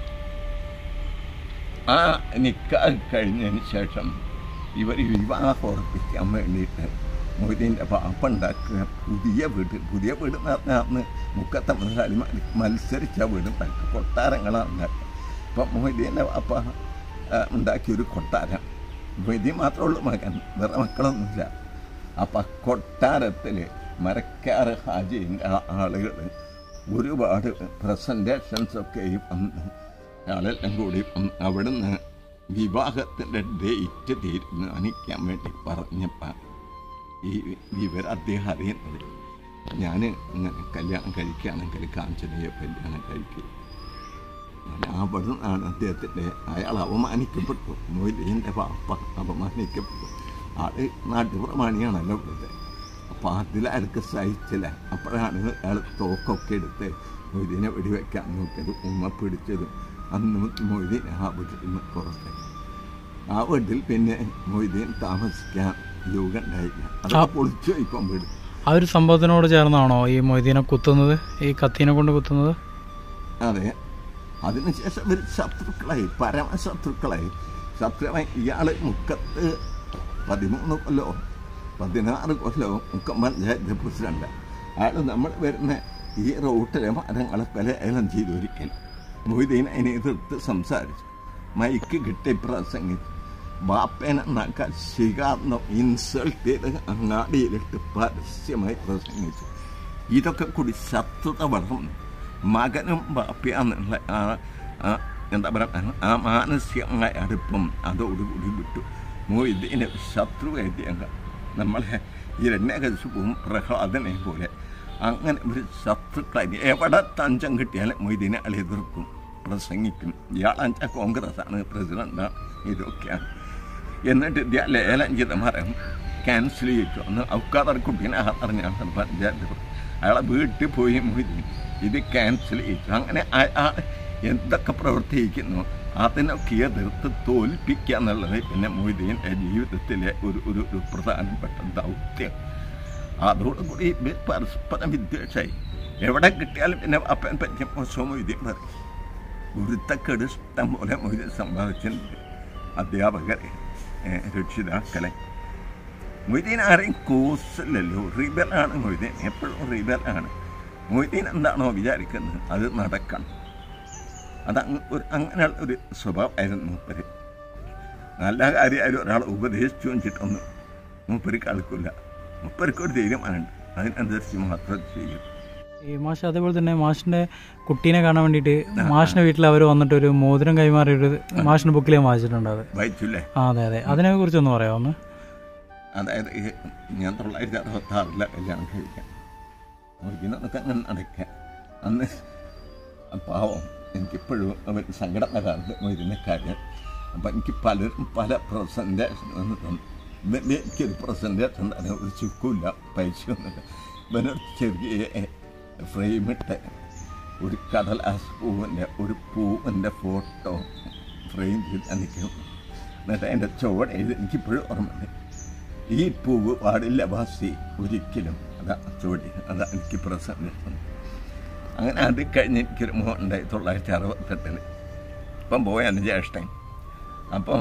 ആ നിക്കാഹ് കഴിഞ്ഞതിന് ശേഷം ഇവർ വിവാഹം ഉറപ്പിക്കാൻ വേണ്ടിയിട്ട് മൊയ്തീൻ്റെ പാപ്പ ഉണ്ടാക്കുക പുതിയ വീട് പുതിയ വീട് എന്ന് പറഞ്ഞാൽ അന്ന് മുക്കത്തെ മുതലാളി മത്സരിച്ച വീട് ഉണ്ടാക്കുക കൊട്ടാരങ്ങളാണ് ഉണ്ടാക്കുക അപ്പം മൊയ്തീൻ്റെ പാപ്പ ആ, ഉണ്ടാക്കിയൊരു കൊട്ടാരം മൊയ്തീൻ മാത്രമേ ഉള്ളൂ മകൻ വേറെ മക്കളൊന്നുമില്ല അപ്പം കൊട്ടാരത്തിൽ മരക്കാറ് ഹാജിൻ്റെ ആളുകൾ ഒരുപാട് പ്രസൻറ്റേഷൻസ് ഒക്കെ വന്ന് ആളെല്ലാം കൂടി വന്ന് അവിടുന്ന് വിവാഹത്തിൻ്റെ ഡേറ്റ് തീരുമാനിക്കാൻ വേണ്ടി പറഞ്ഞപ്പോൾ ഈ വിവരം അദ്ദേഹം അറിയുന്നത് ഞാൻ ഇങ്ങനെ കല്യാണം കഴിക്കുകയാണെങ്കിൽ കാഞ്ചനയെ കല്യാണം കഴിക്കുക അവിടെ നിന്നാണ് അദ്ദേഹത്തിൻ്റെ അയാൾ അവമാനിക്കപ്പെട്ടു മൊയ്തീൻ്റെ പാപ്പ അപമാനിക്കപ്പെട്ടു ആള് നാട്ടുപ്രമാണിയാണല്ലോ ഇവിടുത്തെ അപ്പോൾ അതിൽ അയാൾക്ക് സഹിച്ചില്ല അപ്പോഴാണ് അയാൾ തോക്കൊക്കെ എടുത്ത് മൊയ്തീനെ വെടിവെക്കാൻ നോക്കിയത് ഉമ്മ പിടിച്ചതും അന്ന് മൊയ്തീൻ ആ വീട്ടിൽ നിന്ന് പുറത്തായി ആ വീട്ടിൽ പിന്നെ മൊയ്തീൻ താമസിക്കാൻ യോഗ ഉണ്ടായില്ല അത് പൊളിച്ചു ഇപ്പം വീട് ആ ഒരു സംഭവത്തിനോട് ചേർന്നാണോ ഈ മൊയ്തീനെ കുത്തുന്നത് ഈ കത്തീനെ കൊണ്ട് കുത്തുന്നത് അതെ അതിനുശേഷം ഇവർ ശത്രുക്കളായി പരമശത്രുക്കളായി ശത്രുവായി ഇയാൾ മുക്കത്ത് പതിമൂന്ന് കൊല്ലോ പതിനാറ് കൊല്ലോ മുക്കം പഞ്ചായത്ത് പ്രസിഡന്റ് അയാൾ നമ്മൾ വരുന്ന ഈ റൂട്ടിലെ മരങ്ങളൊക്കെ ലേലം ചെയ്തു ഒരിക്കൽ മൊയ്തീൻ അതിനെ എതിർത്ത് സംസാരിച്ചു മൈക്ക് കിട്ടി പ്രസംഗിച്ചു ബാപ്പേനെ നക്കാൻ ശികാർന്നോ ഇൻസൾട്ട് ചെയ്ത് അങ്ങാടിയിലിട്ട് പരസ്യമായി പ്രസംഗിച്ചു ഇതൊക്കെ കൂടി ശത്രുത വളർന്നു മകനും ബാപ്പയാന്നുള്ള ആ ആ എന്താ പറയുക ആ മാനസികമായ അടുപ്പം അതോടുകൂടി വിട്ടു മൊയ്തീന് ശത്രുവേദ്യങ്ക നമ്മളെ ഇരണ്യകശുവും പ്രഹ്ലാദനെ പോലെ അങ്ങനെ ഒരു ശത്രുക്കളായി എവിടെ തഞ്ചം കിട്ടിയാലും മൊയ്തീനെ അളി എതിർക്കും പ്രസംഗിക്കും ഇയാളാച്ച കോൺഗ്രസ്സാണ് പ്രസിഡന്റാണ് ഇതൊക്കെയാണ് എന്നിട്ട് ഇത് ലേലം ചെയ്ത മരം ക്യാൻസൽ ചെയ്തു അന്ന് ഔക്കാദർ കുട്ടീനെ അറിഞ്ഞാണ് പഞ്ചായത്ത് അയാളെ വീട്ടിൽ പോയി മൊയ്തീൻ ഇത് ക്യാൻസൽ ചെയ്തു അങ്ങനെ അയാൾ എന്തൊക്കെ പ്രവർത്തിക്കുന്നു അതിനൊക്കെ എതിർത്ത് തോൽപ്പിക്കുക എന്നുള്ളത് പിന്നെ മൊയ്തീൻ്റെ ജീവിതത്തിലെ ഒരു ഒരു ഒരു പ്രധാനപ്പെട്ട ദൗത്യം അതോടുകൂടി ഇവർ പരസ്പരം വിദ്വേഷമായി എവിടെ കിട്ടിയാലും പിന്നെ അപ്പൻ പറ്റിയ മോശം മൊയ്തീൻ പറയും ഗുരുത്തക്കേട് ഇഷ്ടം പോലെ മൊയ്തീൻ സമ്പാദിച്ചിട്ടുണ്ട് അധ്യാപകരെ ഏ, രക്ഷിതാക്കളെ മൊയ്തീൻ ആരെയും കോസില്ലല്ലോ റിബലാണ് മൊയ്തീൻ എപ്പോഴും റിബലാണ് മൊയ്തീൻ എന്താണോ വിചാരിക്കുന്നത് അത് നടക്കണം അത് അങ്ങ് ഒരു അങ്ങനെയുള്ള ഒരു സ്വഭാവമായിരുന്നു മൂപ്പര് നല്ല കാര്യമായാലും ഒരാൾ ഉപദേശിച്ചു വെച്ചിട്ടൊന്നും മൂപ്പര് കളിക്കില്ല മൂപ്പർക്ക് ഒരു തീരുമാനമുണ്ട് അതിനനുസരിച്ച് മാത്രം ചെയ്യും ഈ മാഷ് അതേപോലെ തന്നെ മാഷിന്റെ കുട്ടീനെ കാണാൻ വേണ്ടിയിട്ട് മാഷിന്റെ വീട്ടിൽ അവർ വന്നിട്ട് ഒരു മോതിരം കൈമാറിയൊരു മാഷിന്റെ ബുക്കിൽ ഞാൻ വായിച്ചിട്ടുണ്ട് അത് വായിച്ചില്ലേ ആ അതെ അതെ അതിനെ കുറിച്ച് ഒന്ന് പറയാമോ ഒന്ന് അതായത് ഈ ഞാൻ തൊള്ളായിരത്തി അറുപത്തി ആറിലെ കല്യാണം കഴിക്കാം ഒരിക്കലൊക്കെ അങ്ങനെ നടക്കാം അന്ന് ആ പാവം എനിക്കിപ്പോഴും അവർ സങ്കടം വരാറുണ്ട് മൊയ്തിൻ്റെ കാര്യം അപ്പം എനിക്ക് പലരും പല പ്രസൻറ്റേഷൻ എന്ന് തന്നു ഇവൻ്റെ എനിക്കൊരു പ്രസൻറ്റേഷൻ തന്നെ ഒരു ചുക്കുമില്ല പൈസയൊന്നുമില്ല ഇവനൊരു ചെറിയ ഫ്രെയിമിട്ട് ഒരു കടലാസ് പൂവിൻ്റെ ഒരു പൂവിൻ്റെ ഫോട്ടോ ഫ്രെയിം ചെയ്ത് എനിക്ക് എന്നിട്ട് അതിൻ്റെ ചുവട് എഴുതി എനിക്കിപ്പോഴും ഓർമ്മയുണ്ട് ഈ പൂവ് പാടില്ല വാസി ഒരിക്കലും അതാ ചുവടി അതാ എനിക്ക് പ്രസൻറ്റേഷൻ അങ്ങനെ അത് കഴിഞ്ഞ് എനിക്കൊരു മോഹൻ ഉണ്ടായി തൊള്ളായിരത്തി അറുപത്തെട്ടിൽ ഇപ്പം പോയ എൻ്റെ ജ്യേഷ്ഠൻ അപ്പോൾ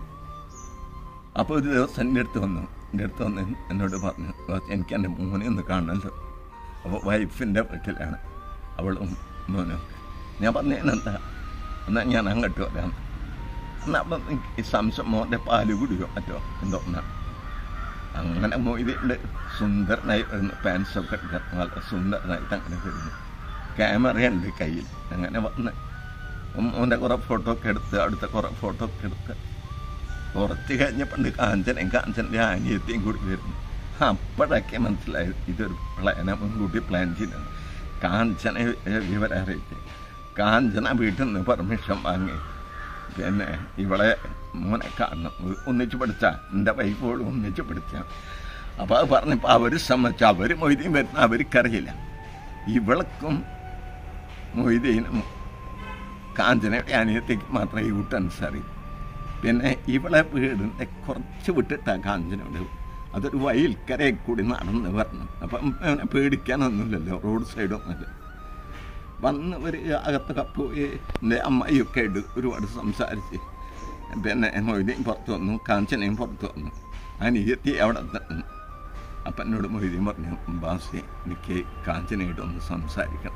അപ്പോൾ ഒരു ദിവസം എൻ്റെ അടുത്ത് വന്നു എൻ്റെ അടുത്ത് വന്ന് എന്നോട് പറഞ്ഞു "വാസി, എനിക്ക് എൻ്റെ മോനെ ഒന്ന് കാണണമല്ലോ അപ്പോൾ വൈഫിൻ്റെ വീട്ടിലാണ് അവളും മോനും ഞാൻ പറഞ്ഞു എന്താ എന്നാൽ ഞാൻ അങ്ങോട്ട് വരാം എന്നാൽ അപ്പം എനിക്ക് ഈ സംശയം മോൻ്റെ പാല് കുടിയോ മറ്റോ എന്തോ എന്നാ അങ്ങനെ മൊയ്തിൻ്റെ സുന്ദരനായി വരുന്നു പാൻസൊക്കെ ഇട്ട് നല്ല സുന്ദരനായിട്ട് അങ്ങനെ വരുന്നു ക്യാമറയുണ്ട് കയ്യിൽ അങ്ങനെ വന്ന് മോൻ്റെ കുറേ ഫോട്ടോ ഒക്കെ എടുത്ത് അടുത്ത കുറേ ഫോട്ടോ ഒക്കെ എടുത്ത് കുറച്ച് കഴിഞ്ഞപ്പോൾ കാഞ്ചനയും കാഞ്ചൻ്റെ അനിയത്തിയും കൂടി വരുന്നു അപ്പോഴൊക്കെ മനസ്സിലായത് ഇതൊരു പ്ലാന മുൻകൂട്ടി പ്ലാൻ ചെയ്തത് കാഞ്ചന വിവരം അറിയിച്ച് കാഞ്ചന വീട്ടിൽ നിന്ന് പെർമിഷൻ വാങ്ങി പിന്നെ ഇവളെ മോനെ കാണണം ഒന്നിച്ച് പഠിച്ച എൻ്റെ വൈഫോട് ഒന്നിച്ച് പഠിച്ച അപ്പോൾ അത് പറഞ്ഞപ്പോൾ അവർ സമ്മതിച്ചു അവർ മൊയ്തീൻ വരുന്ന അവർക്കറിയില്ല ഇവൾക്കും മൊയ്തീനും കാഞ്ചനയുടെ അനിയത്തേക്ക് മാത്രമേ ഈ കൂട്ടൻസ് അറിയൂ പിന്നെ ഇവളെ വീടിൻ്റെ കുറച്ച് വിട്ടിട്ടാണ് കാഞ്ചനയുടെ വീട്. അതൊരു വയൽക്കരയിൽ കൂടി നടന്ന് വരണം അപ്പം അവനെ പേടിക്കാനൊന്നുമില്ലല്ലോ റോഡ് സൈഡൊന്നുമില്ല വന്ന് ഒരു അകത്തൊക്കെ പോയി എൻ്റെ അമ്മായിയൊക്കെ ആയിട്ട് ഒരുപാട് സംസാരിച്ച് പിന്നെ മൊയ്തീൻ പുറത്ത് വന്നു കാഞ്ചനയും പുറത്ത് വന്നു അനിയത്തി അവിടെ നിന്നു അപ്പം എന്നോട് മൊയ്തീൻ പറഞ്ഞു ബാസി എനിക്ക് കാഞ്ചനയായിട്ടൊന്ന് സംസാരിക്കണം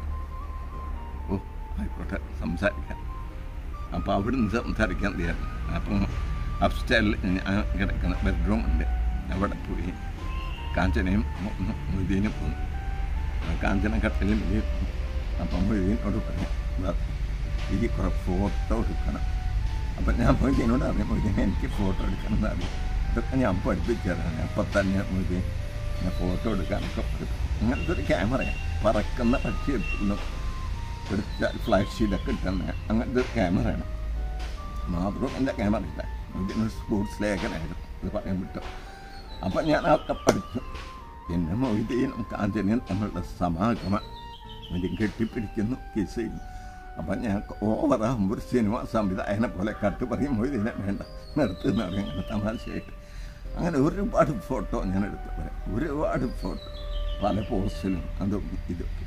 ഓ ആയിക്കോട്ടെ സംസാരിക്കാം അപ്പോൾ അവിടുന്ന് സംസാരിക്കാൻ തീർന്നു അപ്പം അപ്സ്റ്റൈലിൽ ഞാൻ കിടക്കുന്ന ബെഡ്റൂം ഉണ്ട് അവിടെ പോയി കാഞ്ചനയും മൊ- മൊയ്തീനും പോന്നു ആ കാഞ്ചന കട്ടിലും ഇരുന്നു. അപ്പം മൊയ്തീനോട് പറഞ്ഞു "ദാ, എനിക്ക് കുറേ ഫോട്ടോ എടുക്കണം അപ്പം ഞാൻ മൊയ്തീനോട് അറിയാം മൊയ്തീനെ എനിക്ക് ഫോട്ടോ എടുക്കണം എന്ന് അറിയാം ഇതൊക്കെ ഞാൻ പഠിപ്പിച്ചു തരാം അപ്പം തന്നെ മൊയ്തീൻ ഞാൻ ഫോട്ടോ എടുക്കാനൊക്കെ പഠിപ്പിച്ചു അങ്ങനത്തെ ഒരു ക്യാമറയാണ് പറക്കുന്ന പക്ഷി എടുക്കുന്നു എടുത്ത ഫ്ലാഷ് ഷീറ്റൊക്കെ ഇട്ടുന്ന അങ്ങനത്തെ ഒരു ക്യാമറയാണ് മാത്രം എൻ്റെ ക്യാമറ ഇല്ല ഇതിന് സ്പോർട്സ് ലേഖനായിരുന്നു ഇത് പറയാൻ വിട്ടു അപ്പം ഞാൻ അതൊക്കെ പഠിച്ചു പിന്നെ മൊയ്തീനും കാഞ്ചനയും തമ്മിലുള്ള സമാഗമം ഇത് കെട്ടിപ്പിടിക്കുന്നു കിസ് ചെയ്യുന്നു അപ്പം ഞാൻ ഓവറാകുമ്പോൾ ഒരു സിനിമ സംവിധായകനെ പോലെ കട്ട് പറയും മൊയ്തീനെ വേണ്ട നിർത്തുന്ന അങ്ങനെ തമാശയായിട്ട് അങ്ങനെ ഒരുപാട് ഫോട്ടോ ഞാൻ എടുത്തു പറയാം ഒരുപാട് ഫോട്ടോ പല പോസ്റ്റിലും അതും ഇതൊക്കെ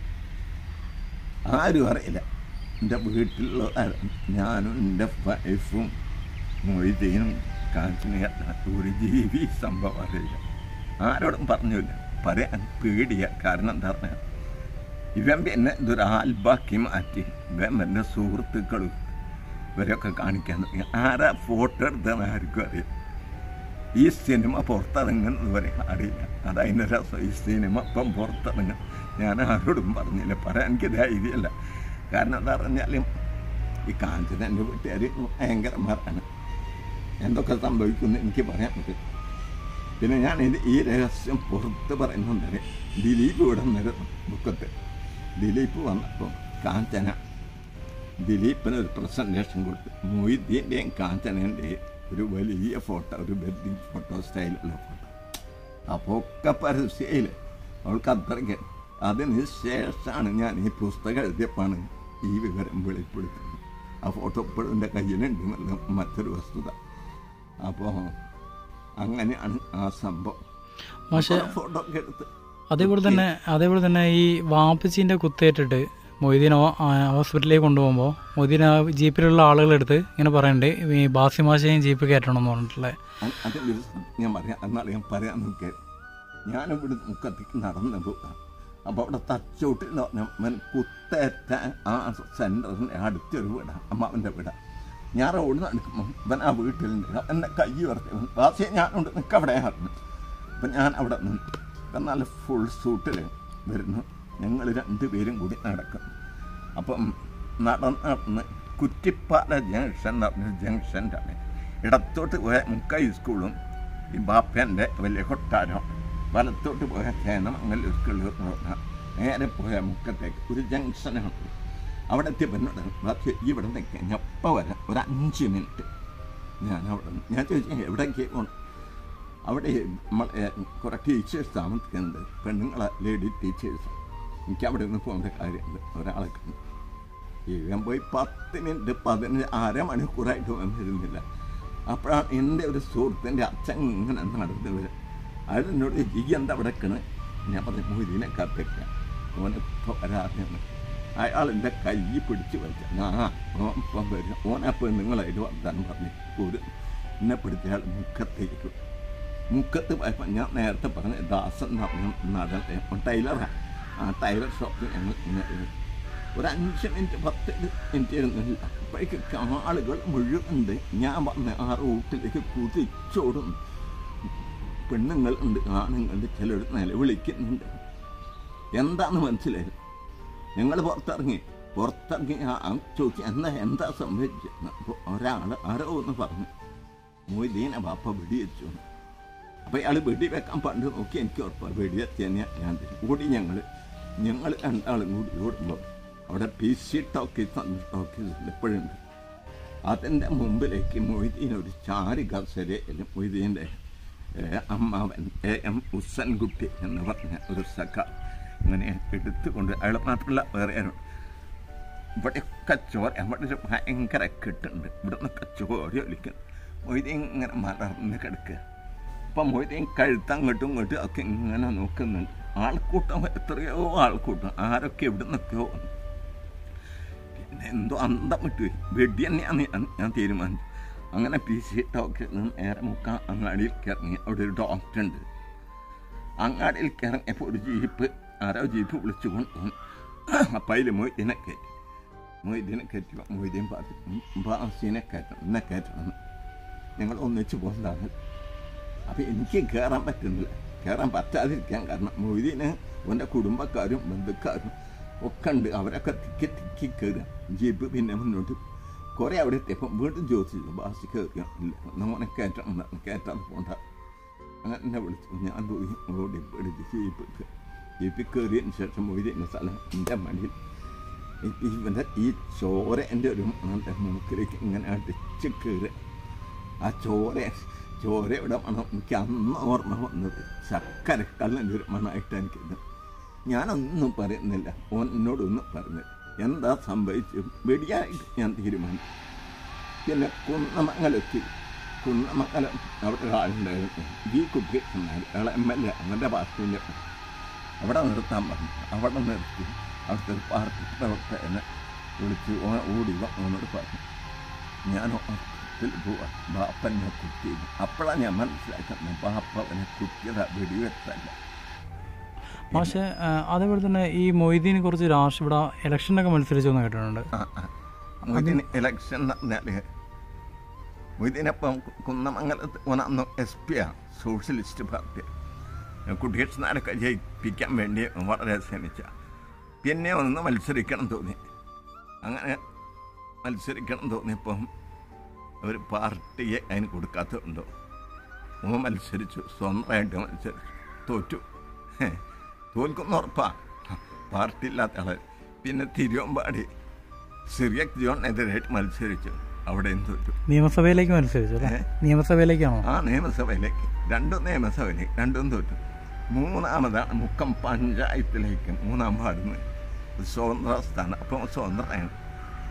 ആരും അറിയില്ല എൻ്റെ വീട്ടിലുള്ള ആരും. ഞാനും എൻ്റെ വൈഫും മൊയ്തീനും കാഞ്ചനയല്ല ഒരു ജീവി സംഭവം അറിയില്ല ആരോടും പറഞ്ഞില്ല പറയാൻ പേടിയ കാരണം എന്താ പറഞ്ഞാൽ ഇവൻ പിന്നെ ഇതൊരു ആൽബാക്കി മാറ്റി ഇവൻ എൻ്റെ സുഹൃത്തുക്കളും ഇവരൊക്കെ കാണിക്കാൻ തുടങ്ങി ആരാ ഫോട്ടോ എടുത്തതെന്ന് ആർക്കും അറിയാം ഈ സിനിമ പുറത്തിറങ്ങുന്നത് വരെ അറിയില്ല അതതിൻ്റെ രസം ഈ സിനിമ ഇപ്പം പുറത്തിറങ്ങും ഞാൻ ആരോടും പറഞ്ഞില്ല പറയാൻ എനിക്ക് ധൈര്യമല്ല കാരണം എന്താ പറഞ്ഞാലും ഈ കാഞ്ചന എൻ്റെ വീട്ടുകാർ ഭയങ്കരന്മാരാണ് എന്തൊക്കെ സംഭവിക്കുമെന്ന് എനിക്ക് പറയാൻ പറ്റും പിന്നെ ഞാൻ ഇത് ഈ രഹസ്യം പുറത്ത് പറയുന്നുണ്ട് ദിലീപ് ഇവിടെ നിന്നിരുന്നു ബുക്കത്ത് ദിലീപ് വന്നപ്പോൾ കാഞ്ചന ദിലീപിന് ഒരു പ്രസൻറ്റേഷൻ കൊടുത്തു മൊയ്തീൻ്റെയും കാഞ്ചനൻ്റെയും ഒരു വലിയ ഫോട്ടോ ഒരു വെഡ്ഡിങ് ഫോട്ടോ സ്റ്റൈലുള്ള ഫോട്ടോ അപ്പോൾ ഒക്കെ പരസ്യയിൽ അവൾക്ക് അത്രയ്ക്ക് അതിന് ശേഷമാണ് ഞാൻ ഈ പുസ്തകം എഴുതിയപ്പോഴാണ് ഈ വിവരം വെളിപ്പെടുത്തുന്നത് ആ ഫോട്ടോ ഇപ്പോഴും എൻ്റെ കയ്യിലുണ്ട് എന്നുള്ള മറ്റൊരു വസ്തുത അപ്പോൾ അങ്ങനെയാണ് ആ സംഭവം പക്ഷേ ഫോട്ടോ ഒക്കെ എടുത്ത് അതേപോലെ തന്നെ അതേപോലെ തന്നെ ഈ വാപ്പച്ചീൻ്റെ കുത്തേറ്റിട്ട് മൊയ്തീൻ ഹോ- ആ, ഹോസ്പിറ്റലിലേക്ക് കൊണ്ടുപോകുമ്പോൾ മൊയ്തീൻ ആ ജീപ്പിലുള്ള ആളുകളെടുത്ത് ഇങ്ങനെ പറയുന്നുണ്ട് ഈ ബാസിമാശയും ജീപ്പ് കയറ്റണം എന്ന് പറഞ്ഞിട്ടുള്ളത് അ- അതിൻ്റെ ഒരു ഞാൻ പറയാം എന്നാൽ ഞാൻ പറയാൻ നോക്കിയ ഞാനിവിടെ മുക്കത്തേക്ക് നടന്നു പോകാം അപ്പോൾ അവിടെ തച്ചോട്ടിൽ എന്ന് പറഞ്ഞാൽ കുത്തേറ്റ ആ സെൻറ്ററിൻ്റെ അടുത്തൊരു വീടാണ് അമ്മാവൻ്റെ വീടാണ് ഞാൻ റോഡ് നടക്കുമ്പോൾ ഇവൻ ആ വീട്ടിലുണ്ട് എൻ്റെ കൈ ഉറക്കി വാസിയെ ഞാനുണ്ട് നിൽക്കുക അവിടെ പറഞ്ഞു അപ്പം ഞാൻ അവിടെ നിന്ന് ഇപ്പം നല്ല ഫുൾ സൂട്ടിൽ വരുന്നു ഞങ്ങൾ രണ്ടുപേരും കൂടി നടക്കും അപ്പം നടന്ന് നടന്ന് കുറ്റിപ്പാല ജംഗ്ഷൻ എന്ന് പറഞ്ഞ ജംഗ്ഷൻ്റെ ആണ് ഇടത്തോട്ട് പോയ മുക്കൈ സ്കൂളും ഈ ബാപ്പേൻ്റെ വലിയ കൊട്ടാരം വലത്തോട്ട് പോയ ചേനമംഗൽ സ്കൂളിൽ നേരെ പോയ മുക്കത്തേക്ക് ഒരു ജംഗ്ഷനാണ് അവിടെ എത്തിയപ്പോൾ ബാക്കി ഇവിടെ നിൽക്കുക ഞാൻ എപ്പോൾ വരാം ഒരു അഞ്ച് മിനിറ്റ് ഞാൻ അവിടെ നിന്ന് ഞാൻ ചോദിച്ചു എവിടേക്ക് പോകണം അവിടെ നമ്മളെ കുറേ ടീച്ചേഴ്സ് താമസിക്കുന്നുണ്ട് പെണ്ണുങ്ങളെ ലേഡി ടീച്ചേഴ്സ് എനിക്ക് അവിടെ നിന്ന് പോകേണ്ട കാര്യമുണ്ട് ഒരാളെ കണ്ടു ഇവൻ പോയി പത്ത് മിനിറ്റ് പതിനഞ്ച് അരമണിക്കൂറായിട്ട് വന്നിരുന്നില്ല അപ്പോഴാണ് എൻ്റെ ഒരു സുഹൃത്തിൻ്റെ അച്ഛൻ ഇങ്ങനെ നടന്നു വരും അയാളെന്നോട് ഈ എന്താ അവിടെ നിൽക്കണ് ഞാൻ പറഞ്ഞു മൊയ്തീനെ കത്തിക്കാം ഓന് ഇപ്പോൾ വരാതെയാണ് അയാൾ എൻ്റെ കൈ പിടിച്ച് വലിച്ച ഞാൻ ഓൻ ഇപ്പം വരും ഓനപ്പോൾ നിങ്ങളതിൽ വർത്താനം പറഞ്ഞു ഒരു എന്നെ പിടിച്ച അയാൾ മുഖത്തേക്ക് മുക്കത്ത് പോയപ്പോൾ ഞാൻ നേരത്തെ പറഞ്ഞ ദാസൻ എന്ന് പറഞ്ഞ നടൻ ടൈലറാണ് ആ ടൈലർ ഷോപ്പിൽ ഞങ്ങൾ ഇങ്ങനെ ഒരു അഞ്ച് മിനിറ്റ് പത്ത് മിനിറ്റ് ഇരുന്നില്ല അപ്പോഴേക്ക് ആളുകൾ മുഴുവനുണ്ട് ഞാൻ വന്ന ആ റൂട്ടിലേക്ക് കുതിച്ചോടുന്നു പെണ്ണുങ്ങളുണ്ട് ആണുങ്ങളുണ്ട് ചിലർ നിലവിളിക്കുന്നുണ്ട് എന്താന്ന് മനസ്സിലായത് ഞങ്ങൾ പുറത്തിറങ്ങി പുറത്തിറങ്ങി ആ ആ ചോദിച്ചു എന്താ എന്താ സംഭവിച്ചത് അപ്പോൾ ഒരാൾ ആരോ ഒന്ന് പറഞ്ഞു മൊയ്തീനെ ബാപ്പ വെടിവെച്ചു അപ്പോൾ ഇയാൾ വെടി വെക്കാൻ പണ്ട് നോക്കി എനിക്ക് ഉറപ്പാണ് വെടി വെച്ചതന്നെ ഞാൻ തരും ഓടി ഞങ്ങൾ ഞങ്ങൾ രണ്ടാളും കൂടി ഓടുമ്പോൾ അവിടെ പി സി ടോക്കീസ് ടോക്കീസ് എപ്പോഴുണ്ട് അതിൻ്റെ മുമ്പിലേക്ക് മൊയ്തീൻ ഒരു ചാരി കസരയിൽ മൊയ്തീൻ്റെ അമ്മാവൻ എ എം ഉസ്സൻകുട്ടി എന്ന് പറഞ്ഞ ഒരു സഖ ഇങ്ങനെ എടുത്തുകൊണ്ട് അയാൾ മാത്രമല്ല വേറെ ആരും ഇവിടെയൊക്കെ ചോര അവിടെ ഒരു ഭയങ്കര കെട്ടുണ്ട് ഇവിടെ നിന്നൊക്കെ ചോര ഒലിക്കുന്നു മൊയ്തീൻ ഇങ്ങനെ മലർന്ന് കിടക്കുക അപ്പം മൊയ്തീൻ കഴുത്തങ്ങോട്ടും ഇങ്ങോട്ടും ഒക്കെ ഇങ്ങനെ നോക്കുന്നുണ്ട് ആൾക്കൂട്ടം എത്രയോ ആൾക്കൂട്ടം ആരൊക്കെ എവിടെ നിന്നൊക്കെയോ വന്നു പിന്നെ എന്തോ അന്തം വിട്ടു വെടി തന്നെയാണ് ഞാൻ ഞാൻ തീരുമാനിച്ചു അങ്ങനെ പി സി ടോക്കിൽ നിന്ന് നേരെ മുക്കാൽ അങ്ങാടിയിൽ ഇറങ്ങി അവിടെ ഒരു ഡോക്ടർ ഉണ്ട് അങ്ങാടിയിൽ ഇറങ്ങിയപ്പോൾ ഒരു ജീപ്പ് ആരോ ജീപ്പ് വിളിച്ചു കൊണ്ടുപോകും അപ്പം അതിൽ മൊയ്തീനെ കയറ്റി മൊയ്തീനെ കയറ്റി മൊയ്തീൻ പറഞ്ഞു ബാസിനെ കയറ്റണം എന്നെ കയറ്റണം ഞങ്ങൾ ഒന്നിച്ച് പോകുന്നതാണ് അപ്പം എനിക്ക് കയറാൻ പറ്റുന്നില്ല കയറാൻ പറ്റാതിരിക്കാൻ കാരണം മൊയ്തീന് അവൻ്റെ കുടുംബക്കാരും ബന്ധുക്കാരും ഒക്കെ ഉണ്ട് അവരൊക്കെ തിക്കി തിക്കി കയറുക ജീപ്പ് പിന്നെ മുന്നോട്ട് കുറേ അവിടെ എത്തിയപ്പം വീണ്ടും ചോദിച്ചു ബാസി കയറുക ഇല്ല നമ്മളെ കയറ്റണം കയറ്റാൻ പോണ്ട അങ്ങനെ എന്നെ വിളിച്ചു ഞാൻ പോയി ഓടി പിടിച്ച് ജീപ്പ് ജീപ്പിൽ കയറിയതിന് ശേഷം മൊയ്തീൻ്റെ സ്ഥലം എൻ്റെ മടിയിൽ ഇവൻ്റെ ഈ ചോര എൻ്റെ ഒരു മണൻ്റെ മൂക്കിലേക്ക് ഇങ്ങനെ അടിച്ച് കയറുക ആ ചോര ചോരയുടെ മണം എനിക്ക് അന്ന് ഓർമ്മ വന്നത് ചക്കരക്കല്ലിൻ്റെ ഒരു മണമായിട്ട് എനിക്കിത് ഞാനൊന്നും പറയുന്നില്ല ഓൻ എന്നോടൊന്നും പറഞ്ഞില്ല എന്താ സംഭവിച്ചു വെടിയായിട്ട് ഞാൻ തീരുമാനിച്ചു പിന്നെ കുന്നമംഗലത്തി കുന്നമംഗലം അവിടെ ഒരാളുണ്ടായിരുന്നു ഈ കുട്ടി എന്നാണ് അയാൾ എം എൽ എ അവൻ്റെ പാർട്ടിൻ്റെ അവിടെ നിർത്താൻ പറഞ്ഞു അവിടെ നിർത്തി അവിടുത്തെ ഒരു പാർട്ടി പ്രവർത്തകനെ വിളിച്ച് ഓൻ ഓടി വാ, ഓനോട് പറഞ്ഞു ഞാൻ ഉറക്കത്തിൽ പോവാ ബാപ്പനെ കുത്തി അപ്പോഴാണ് ഞാൻ മനസ്സിലാക്കുന്നത് ബാപ്പ അവനെ കുത്തിയതാ വെടിവെച്ചല്ല പക്ഷേ ആ, അതേപോലെ തന്നെ ഈ മൊയ്തീൻ കുറച്ച് രാഷ്ട്രീയ ഇവിടെ ഇലക്ഷനൊക്കെ മത്സരിച്ചു എന്ന് കേട്ടിട്ടുണ്ട് ആ, ആ. മൊയ്തീൻ ഇലക്ഷൻ നടന്നാല് മൊയ്തീനപ്പം കുന്നമംഗലത്ത് ഒന്നന്ന് എസ് പി ആ സോഷ്യലിസ്റ്റ് പാർട്ടി കുട്ടികൃഷ്ണനൊക്കെ ജയിപ്പിക്കാൻ വേണ്ടി വളരെ ശ്രമിച്ച പിന്നെ ഒന്ന് മത്സരിക്കണം തോന്നി അങ്ങനെ മത്സരിക്കണം തോന്നിയപ്പം ഒരു പാർട്ടിയെ അതിന് കൊടുക്കാത്തതുണ്ടോ ഓ മത്സരിച്ചു സ്വന്തമായിട്ട് മത്സരിച്ചു തോറ്റു ഹേ, തോൽക്കുന്ന ഉറപ്പാ പാർട്ടി ഇല്ലാത്ത ആള് പിന്നെ തിരുവമ്പാടി സിറിയക് ജോണിനെതിരായിട്ട് മത്സരിച്ചു അവിടെയും തോറ്റു നിയമസഭയിലേക്ക് മത്സരിച്ചു അല്ലേ നിയമസഭയിലേക്കാണോ ആ നിയമസഭയിലേക്ക് രണ്ടും നിയമസഭയിലേക്ക് രണ്ടും തോറ്റു മൂന്നാമതാണ് മുക്കം പഞ്ചായത്തിലേക്ക് മൂന്നാം വാർഡിന് സ്വതന്ത്ര സ്ഥാനം അപ്പം സ്വതന്ത്രമാണ്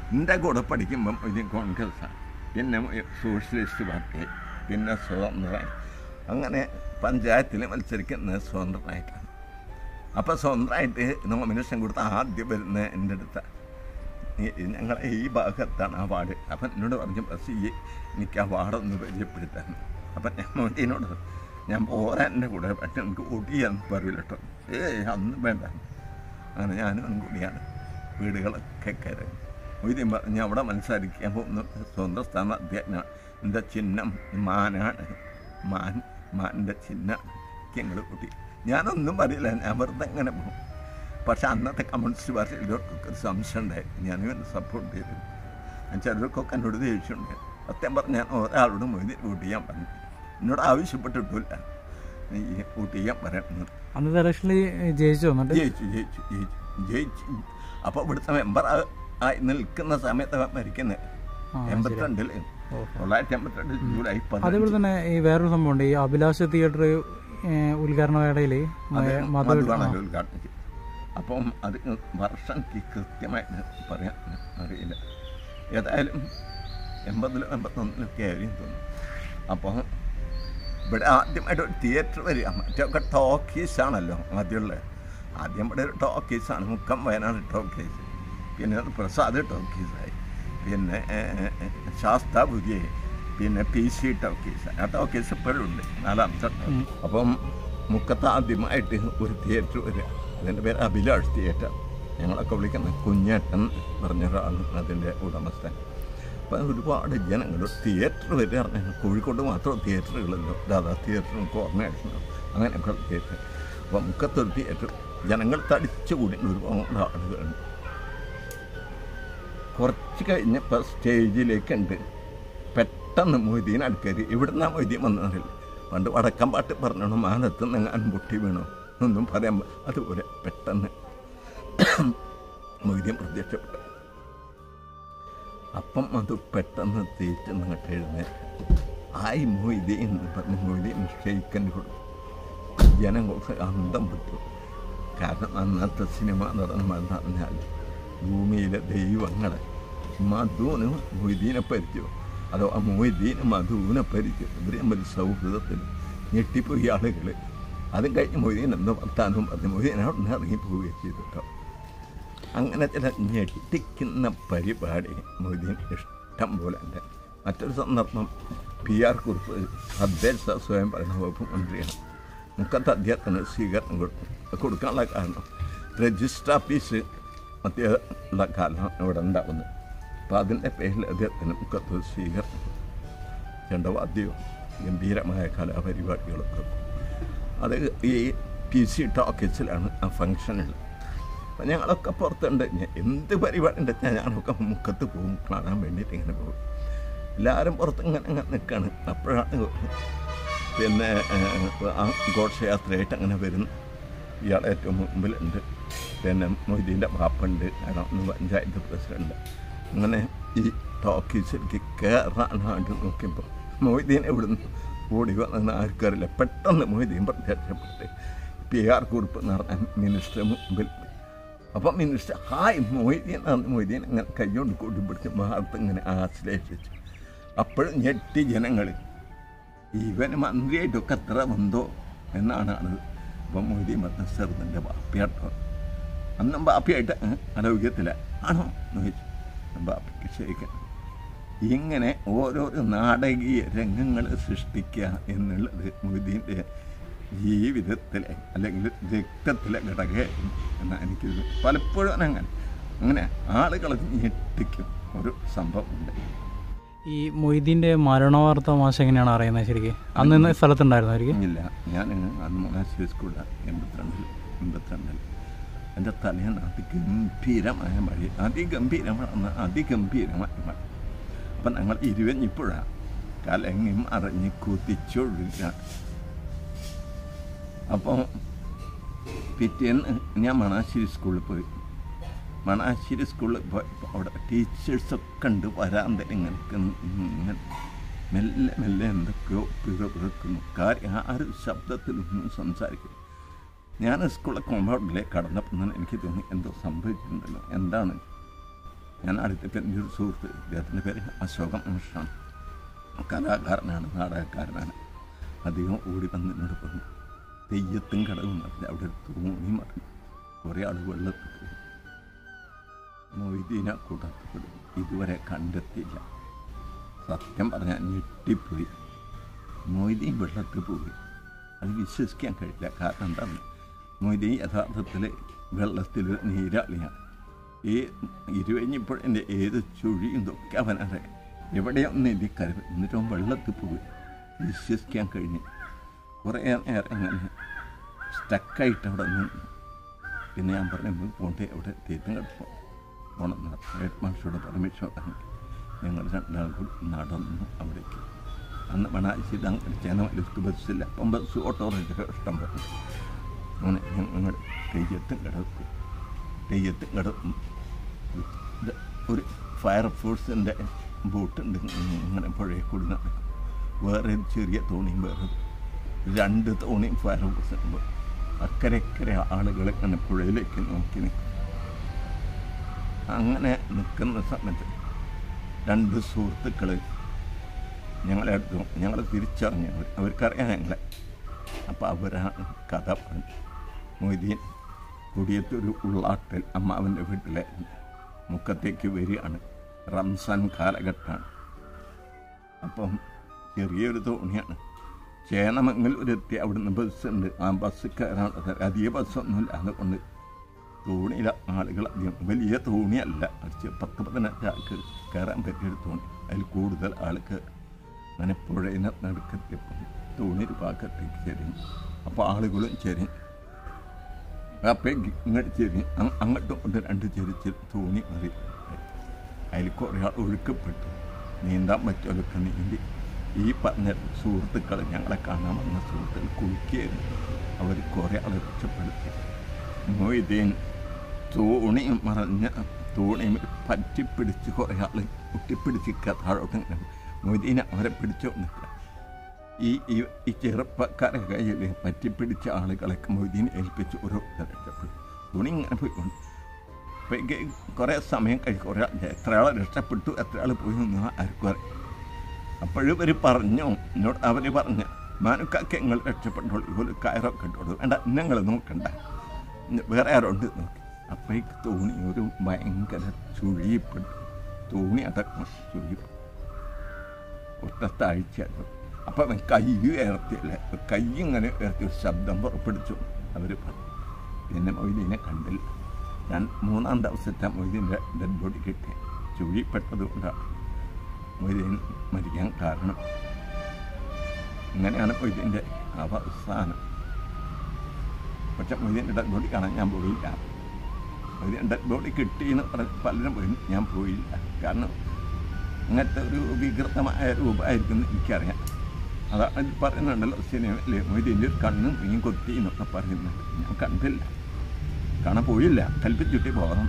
എൻ്റെ കൂടെ പഠിക്കുമ്പം ഇത് കോൺഗ്രസ്സാണ് പിന്നെ സോഷ്യലിസ്റ്റ് പാർട്ടി പിന്നെ സ്വതന്ത്ര അങ്ങനെ പഞ്ചായത്തിൽ മത്സരിക്കുന്ന സ്വതന്ത്രമായിട്ടാണ് അപ്പോൾ സ്വന്തമായിട്ട് നോമിനേഷൻ കൊടുത്ത ആദ്യം വരുന്ന എൻ്റെ അടുത്ത് ഞങ്ങളെ ഈ ഭാഗത്താണ് ആ വാർഡ് അപ്പം എന്നോട് പറഞ്ഞു ബസ് ഈ എനിക്ക് ആ വാർഡൊന്ന് പരിചയപ്പെടുത്താൻ അപ്പം ഞാൻ മോദിനോട് ഞാൻ പോരാൻ എൻ്റെ കൂടെ പക്ഷെ എനിക്ക് ഓടിയാന്ന് പറയില്ല കേട്ടോ ഏയ് അന്നും വേണ്ട അങ്ങനെ ഞാനും കൂടിയാണ് വീടുകളൊക്കെ കയറി മൊയ്തീൻ പറഞ്ഞു അവിടെ മത്സരിക്കാൻ പോകുന്ന സ്വന്തം സ്ഥാനം അദ്ദേഹമാണ് എൻ്റെ ചിഹ്നം മാനാണ് മാൻ മാൻ്റെ ചിഹ്നം ഞങ്ങൾ കൂട്ടി ഞാനൊന്നും പറയില്ല ഞാൻ വെറുതെ എങ്ങനെ പോകും പക്ഷെ അന്നത്തെ കമ്മ്യൂണിസ്റ്റ് പാർട്ടിയിലൊക്കെ ഒരു സംശയം ഉണ്ടായി ഞാനും എന്നെ സപ്പോർട്ട് ചെയ്തു ഞാൻ ചിലർക്കൊക്കെ എന്നോട് ദേഷ്യമുണ്ട് സത്യം പറഞ്ഞ് ഞാൻ ഒരാളോട് മൊയ്തീൻ വോട്ട് ചെയ്യാൻ പറഞ്ഞു എന്നോട് ആവശ്യപ്പെട്ടിട്ടില്ല നീ വോട്ട് ചെയ്യാൻ പറയണം അന്നത്തെ ഇലക്ഷനിൽ ജയിച്ചു വന്നിട്ട് ജയിച്ചു ജയിച്ചു ജയിച്ചു ജയിച്ചു അപ്പോൾ ഇവിടുത്തെ മെമ്പർ ആയി നിൽക്കുന്ന സമയത്ത് മരിക്കുന്നത് ആ, എൺപത്തിരണ്ടിൽ തൊള്ളായിരത്തി എൺപത്തിരണ്ട് ജൂലൈ അതേപോലെ പതിനഞ്ച് തന്നെ ഈ വേറൊരു സംഭവമുണ്ട് ഈ അഭിലാഷ് തിയേറ്റർ ഉദ്ഘാടന വേളയിൽ മധു മധുവാണല്ലോ ഉദ്ഘാടനം ചെയ്തത് അപ്പം അത് വർഷം എനിക്ക് കൃത്യമായിട്ട് പറയാൻ അറിയില്ല ഏതായാലും എൺപതിലും എൺപത്തൊന്നിലൊക്കെ ആയിരിക്കും തോന്നുന്നു അപ്പോൾ ഇവിടെ ആദ്യമായിട്ട് ഒരു തിയേറ്റർ വരിക മറ്റൊക്കെ ടോക്കീസ് ആണല്ലോ ആദ്യമുള്ളത് ആദ്യം ഇവിടെ ഒരു ടോക്കീസാണ് മുക്കം വയനാട് ടോക്കീസ് പിന്നെ അത് പ്രസാദ് ടോക്കീസായി പിന്നെ ഏഹ്, ശാസ്ത പുതിയ പിന്നെ പി സി ടോക്കീസ് ആ ടോക്കീസ് ഇപ്പോഴും ഉണ്ട് നാലാമത്തെ ടോക്കീസ്. അപ്പം മുക്കത്ത് ആദ്യമായിട്ട് ഒരു തിയേറ്റർ വരിക അതിൻ്റെ പേര് അഭിലാഷ് തിയേറ്റർ ഞങ്ങളൊക്കെ വിളിക്കുന്ന കുഞ്ഞേട്ടൻ എന്ന് പറഞ്ഞ ഒരാളാണ് അതിൻ്റെ ഉടമസ്ഥൻ അപ്പം ഒരുപാട് ജനങ്ങൾ തിയേറ്റർ വരെ പറഞ്ഞാൽ കോഴിക്കോട് മാത്രം തിയേറ്ററുകളല്ലോ ദാദാ തിയേറ്ററും കോർണേഷനും അങ്ങനെയൊക്കെ തിയേറ്റർ അപ്പം മുക്കത്തൊരു തിയേറ്റർ ജനങ്ങൾ തടിച്ചു കൂടി ഒരുപാട് ആളുകളുണ്ട് കുറച്ച് കഴിഞ്ഞപ്പോൾ സ്റ്റേജിലേക്കുണ്ട് പെട്ടെന്ന് മൊയ്തീൻ അടുക്കരി ഇവിടുന്ന് ആ മൊയ്തീൻ വന്നറിയില്ല പണ്ട് വടക്കം പാട്ട് പറഞ്ഞു മാനത്ത് നിങ്ങാൻ പൊട്ടി വീണോ ഒന്നും പറയാൻ പ- അതുപോലെ പെട്ടെന്ന് മൊയ്തീൻ പ്രത്യക്ഷപ്പെട്ടു അപ്പം അത് പെട്ടെന്ന് തേച്ച് നിങ്ങട്ട് എഴുന്നേറ്റ് ആയി മൊയ്തീൻ എന്ന് പറഞ്ഞ് മൊയ്തീൻ ക്ഷയിക്കാൻ കൊടുത്തു ജനങ്ങൾക്ക് അന്തം വിട്ടു കാരണം അന്നത്തെ സിനിമ നടന്മാരെന്ന് പറഞ്ഞാൽ ഭൂമിയിലെ ദൈവങ്ങളെ മധുവിന് മൊയ്തീനെ പരിചയം അതോ ആ മൊയ്തീന് മധുവിനെ പരിചയം ഇവർ തമ്മിൽ സൗഹൃദത്തിൽ ഞെട്ടിപ്പോയി ആളുകൾ അതും കഴിഞ്ഞ് മൊയ്തീൻ എന്തോ വർത്താനവും പറഞ്ഞ് മൊയ്തീൻ അവിടെ നിന്ന് ഇറങ്ങിപ്പോവുകയും ചെയ്തു കേട്ടോ അങ്ങനെ ചില ഞെട്ടിക്കുന്ന പരിപാടി മൊയ്തീൻ ഇഷ്ടം പോലെ ഉണ്ട് മറ്റൊരു സന്ദർഭം പി ആർ കുറിപ്പ് തദ്ദേശ സ്വയംഭരണ വകുപ്പ് മന്ത്രിയാണ് മുക്കത്ത് അദ്ദേഹത്തിന് സ്വീകരണം കൊടുത്തു അത് കൊടുക്കാനുള്ള കാരണം രജിസ്റ്റർ ഓഫീസ് മധ്യമുള്ള കാലം ഇവിടെ ഉണ്ടാകുന്നത് അപ്പോൾ അതിൻ്റെ പേരിൽ അദ്ദേഹത്തിന് മുക്കത്ത് സ്വീകരണം ചെണ്ടവാദ്യവും ഗംഭീരമായ കലാപരിപാടികളൊക്കെ അത് ഈ പി സി ടോക്കീസിലാണ് ആ ഫങ്ഷനുള്ളത് അപ്പം ഞങ്ങളൊക്കെ പുറത്തുണ്ട് ഞ- എന്ത് പരിപാടി ഉണ്ടെച്ചാൽ ഞാനൊക്കെ മുക്കത്ത് പോകും കാണാൻ വേണ്ടിയിട്ട് ഇങ്ങനെ പോകും എല്ലാവരും പുറത്ത് ഇങ്ങനെ ഇങ്ങനെ നിൽക്കുകയാണ് അപ്പോഴാണ് പിന്നെ ഏഹ്, ആ ഘോഷയാത്രയായിട്ട് അങ്ങനെ വരുന്നു ഇയാൾ ഏറ്റവും മുമ്പിലുണ്ട് പിന്നെ മൊയ്തീൻ്റെ ബാപ്പുണ്ട് കാരണം പഞ്ചായത്ത് പ്രസിഡന്റ് അങ്ങനെ ഈ ടോക്കീസിലേക്ക് കയറാനായിട്ട് നോക്കിയപ്പോൾ മൊയ്തീൻ എവിടുന്ന് ഓടി വന്നെന്ന് ആർക്കറിയില്ല പെട്ടെന്ന് മൊയ്തീൻ പ്രത്യക്ഷപ്പെട്ട് പി ആർ കുറിപ്പ് എന്ന് പറഞ്ഞ മിനിസ്റ്റർ മുമ്പിൽ അപ്പം മിനിസ്റ്റർ ഹായ് മൊയ്തീൻ എന്ന് മൊയ്തീൻ അങ്ങനെ കൈകൊണ്ട് കൂട്ടിപ്പിടിച്ച് മാർത്ത് ഇങ്ങനെ ആശ്ലേഷിച്ചു അപ്പോഴും ഞെട്ടി ജനങ്ങൾ ഇവന് മന്ത്രിയായിട്ടൊക്കെ എത്ര ബന്ധോ എന്നാണ് അത് അപ്പം മൊയ്തീൻ പറഞ്ഞ ചെറുതിൻ്റെ ബാപ്പിയാട്ടോ അന്നും ബാപ്പിയായിട്ട് ആരോഗ്യത്തില ആണോ എന്ന് ചോദിച്ചു ബാപ്പിക്ക് ക്ഷയിക്കണം ഇങ്ങനെ ഓരോരോ നാടകീയ രംഗങ്ങൾ സൃഷ്ടിക്കുക എന്നുള്ളത് മൊയ്തീൻ്റെ ജീവിതത്തിലെ അല്ലെങ്കിൽ രക്തത്തിലെ ഘടകമായിരുന്നു എന്നാണ് എനിക്ക് പലപ്പോഴും അങ്ങനെ അങ്ങനെ ആളുകളെ ഞെട്ടിക്കും ഒരു സംഭവമുണ്ട് ഈ മൊയ്തീൻ്റെ മരണവാർത്ത മാസം എങ്ങനെയാണ് അറിയുന്നത് ശരിക്കും അന്ന് ഇന്ന് സ്ഥലത്തുണ്ടായിരുന്നു അവർക്ക് ഇല്ല ഞാൻ അന്ന് മൊണാശ്ശേരി സ്കൂളിൽ എൺപത്തിരണ്ടിൽ എൺപത്തിരണ്ടിൽ എൻ്റെ തലേന്ന് അതിഗംഭീരമായ മഴ അതിഗംഭീരമാണ് അതിഗംഭീരമായ മഴ അപ്പം ഞങ്ങൾ ഇരുവഞ്ഞിപ്പുഴ കലങ്ങി മറിഞ്ഞ് കുതിച്ചൊഴുക അപ്പോൾ പിറ്റേന്ന് ഞാൻ മണാശ്ശേരി സ്കൂളിൽ പോയി മണാശ്ശേരി സ്കൂളിൽ പോയപ്പോൾ അവിടെ ടീച്ചേഴ്സൊക്കെ ഉണ്ട് വരാന്തൽ ഇങ്ങനെ നിൽക്കുന്നു. ഇങ്ങനെ മെല്ലെ മെല്ലെ എന്തൊക്കെയോ പിറപിറക്കുന്നു കാര്യം ആരും ശബ്ദത്തിലൊന്നും സംസാരിക്കും ഞാൻ സ്കൂളിലെ കോമ്പൗണ്ടിലേക്ക് കടന്നപ്പോൾ തന്നെ എനിക്ക് തോന്നി എന്തോ സംഭവിച്ചിട്ടുണ്ടല്ലോ എന്താണ് ഞാൻ അടുത്തിട്ട് എൻ്റെ ഒരു സുഹൃത്ത് ഇദ്ദേഹത്തിൻ്റെ പേര് അശോകം മിഷാണ് കലാകാരനാണ് നാടകക്കാരനാണ് അധികം ഓടി വന്ന് എന്നോട് പറഞ്ഞു തെയ്യത്തും കടവും പറഞ്ഞ് അവിടെ ഒരു തൂണി മറിഞ്ഞു കുറേ ആൾ വെള്ളത്തിൽ പോയി മൊയ്തീനെ കൂട്ടത്തിൽപ്പെടും ഇതുവരെ കണ്ടെത്തിയില്ല സത്യം പറഞ്ഞാൽ ഞെട്ടിപ്പോയി മൊയ്തീൻ വെള്ളത്തിൽ പോയി അത് വിശ്വസിക്കാൻ കഴിയില്ല കാരണം എന്താണ് മൊയ്തീൻ യഥാർത്ഥത്തിൽ വെള്ളത്തിൽ നീരാളിയാണ് ഈ ഇരുവഞ്ഞിപ്പുഴൻ്റെ ഏത് ചുഴിയും ഇതൊക്കെ അവനറിയാം എവിടെയൊന്നും എനിക്കറിവ് എന്നിട്ട് അവൻ വെള്ളത്തിൽ പോയി വിശ്വസിക്കാൻ കഴിഞ്ഞു കുറേ നേരം അങ്ങനെ സ്റ്റക്കായിട്ട് അവിടെ നിന്നു പിന്നെ ഞാൻ പറഞ്ഞു "നമുക്ക് പോണ്ടേ അവിടെ തീർത്തും കിടപ്പോ പോണം ഹെഡ് മാസ്റ്ററോട് പെർമിഷൻ വാങ്ങി ഞങ്ങൾ രണ്ടാൾ കൂടി നടന്നു അവിടേക്ക് അന്ന് മണാശ്ശേരി അങ്ങോട്ട് ചേനമലത്ത് ബസ്സില്ല അപ്പം ബസ് ഓട്ടോറിക്ഷ ഇഷ്ടം പോലെ അങ്ങനെ ഞങ്ങൾ തെയ്യത്തും കിടക്കും തെയ്യത്തും കിടക്കും ഇത് ഒരു ഫയർഫോഴ്സിൻ്റെ ബോട്ടുണ്ട് ഇങ്ങനെ പുഴയിൽ കൂടി നടക്കും വേറെ ഒരു ചെറിയ തോണിയും വേറെ രണ്ട് തോണിയും ഫയർഫോഴ്സ് അക്കരെ അക്കരെ ആളുകൾ ഇങ്ങനെ പുഴയിലേക്ക് നോക്കി നിൽക്കും അങ്ങനെ നിൽക്കുന്ന സമയത്ത് രണ്ട് സുഹൃത്തുക്കൾ ഞങ്ങളെ അടുത്ത് ഞങ്ങൾ തിരിച്ചറിഞ്ഞു അവർ അവർക്കറിയാം ഞങ്ങളെ അപ്പോൾ അവരാണ് കഥ പറഞ്ഞു മൊയ്തീൻ കൊടിയത്തൊരു ഉള്ളാട്ടിൽ അമ്മാവൻ്റെ വീട്ടിലെ മുക്കത്തേക്ക് വരികയാണ് റംസാൻ കാലഘട്ടമാണ് അപ്പം ചെറിയൊരു തോണിയാണ് ചേനമംഗൽ ഒരെത്തി അവിടുന്ന് ബസ്സുണ്ട് ആ ബസ് കയറാൻ അധിക ബസ്സൊന്നുമില്ല അതുകൊണ്ട് തോണിയിലെ ആളുകൾ അധികം വലിയ തോണിയല്ല ഒരു ചെ- പത്ത് പതിനഞ്ച് ആൾക്ക് കയറാൻ പറ്റിയൊരു തോണി അതിൽ കൂടുതൽ ആൾക്ക് അങ്ങനെ പുഴയിനെ നടുക്കെത്തിയപ്പോൾ തോണി ഒരു ഭാഗത്തേക്ക് ചെരിഞ്ഞു അപ്പോൾ ആളുകളും ചെരിഞ്ഞു അപ്പം ഇങ്ങോട്ട് ചെരിഞ്ഞ് അങ് അങ്ങോട്ടും കൊണ്ട് രണ്ട് ചെരിച്ച് തോണി മറി അതിൽ കുറേ ആൾ ഒഴുക്കപ്പെട്ടു നീന്താൻ പറ്റുമൊക്കെ നീന്തി ഈ പറഞ്ഞ സുഹൃത്തുക്കൾ ഞങ്ങളെ കാണാൻ വന്ന സുഹൃത്തുക്കൾ കുളിക്കുകയായിരുന്നു അവർ കുറേ ആളെ രക്ഷപ്പെടുത്തി മൊയ്തീൻ തോണി മറഞ്ഞ തോണി പറ്റിപ്പിടിച്ച് കുറേ ആൾ ഒട്ടിപ്പിടിച്ച് താഴോട്ട് ഇങ്ങനെ മൊയ്തീനെ അവരെ പിടിച്ചോണ്ട് നിൽക്കുക ഈ ഈ ഈ ചെറുപ്പക്കാരെ കയ്യിൽ പറ്റിപ്പിടിച്ച ആളുകളൊക്കെ മൊയ്തീനെ ഏൽപ്പിച്ച് ഓരോ രക്ഷപ്പെട്ടു തുണി ഇങ്ങനെ പോയിക്കൊണ്ട് അപ്പോൾ കുറേ സമയം കഴിഞ്ഞ് കുറേ ആൾ എത്ര ആൾ രക്ഷപ്പെട്ടു എത്ര ആൾ പോയി എന്ന് ആർക്കും അറിയാം അപ്പോഴും ഇവർ പറഞ്ഞു എന്നോട് അവർ പറഞ്ഞു മാനുക്കാക്ക് നിങ്ങൾ രക്ഷപ്പെട്ടോളൂ ഇതുപോലെ കയറൊക്കെ ഇട്ടോളൂ വേണ്ട നിങ്ങൾ നോക്കണ്ട വേറെ ആരുണ്ട് നോക്കി അപ്പോഴേക്ക് തോണി ഒരു ഭയങ്കര ചുഴിയപ്പെട്ടു തോണി അടക്കം ചുഴിപ്പെട്ടു ഒറ്റത്താഴ്ച അപ്പം അവൻ കൈ ഉയർത്തിയല്ലേ കൈ ഇങ്ങനെ ഉയർത്തി ഒരു ശബ്ദം പുറപ്പെടുത്തു അവർ പറഞ്ഞു പിന്നെ മൊയ്തീനെ കണ്ടില്ല ഞാൻ മൂന്നാം ദിവസത്തെ മൊയ്തീൻ്റെ ഡെഡ് ബോഡി കിട്ടി ചുഴിപ്പെട്ടത് കൊണ്ടാണ് മൊയ്തീൻ മരിക്കാൻ കാരണം ഇങ്ങനെയാണ് മൊയ്തീൻ്റെ അവസാനം പക്ഷെ മൊയ്തീൻ്റെ ഡെഡ് ബോഡി കാണാൻ ഞാൻ പോയില്ല മൊയ്തീൻ ഡെഡ് ബോഡി കിട്ടിയെന്ന് പറഞ്ഞ് പലരും പോയി ഞാൻ പോയില്ല കാരണം അങ്ങനത്തെ ഒരു വികൃതമായ രൂപമായിരിക്കും എന്ന് എനിക്കറിയാം അതാണ് ഇത് പറയുന്നുണ്ടല്ലോ സിനിമയിൽ മൊയ്തീൻ്റെ ഒരു കണ്ണും മീൻ കൊത്തി എന്നൊക്കെ പറയുന്നുണ്ട് ഞാൻ കണ്ടില്ല കാണാൻ പോയില്ല കൽപ്പിച്ചുട്ടി പോകണം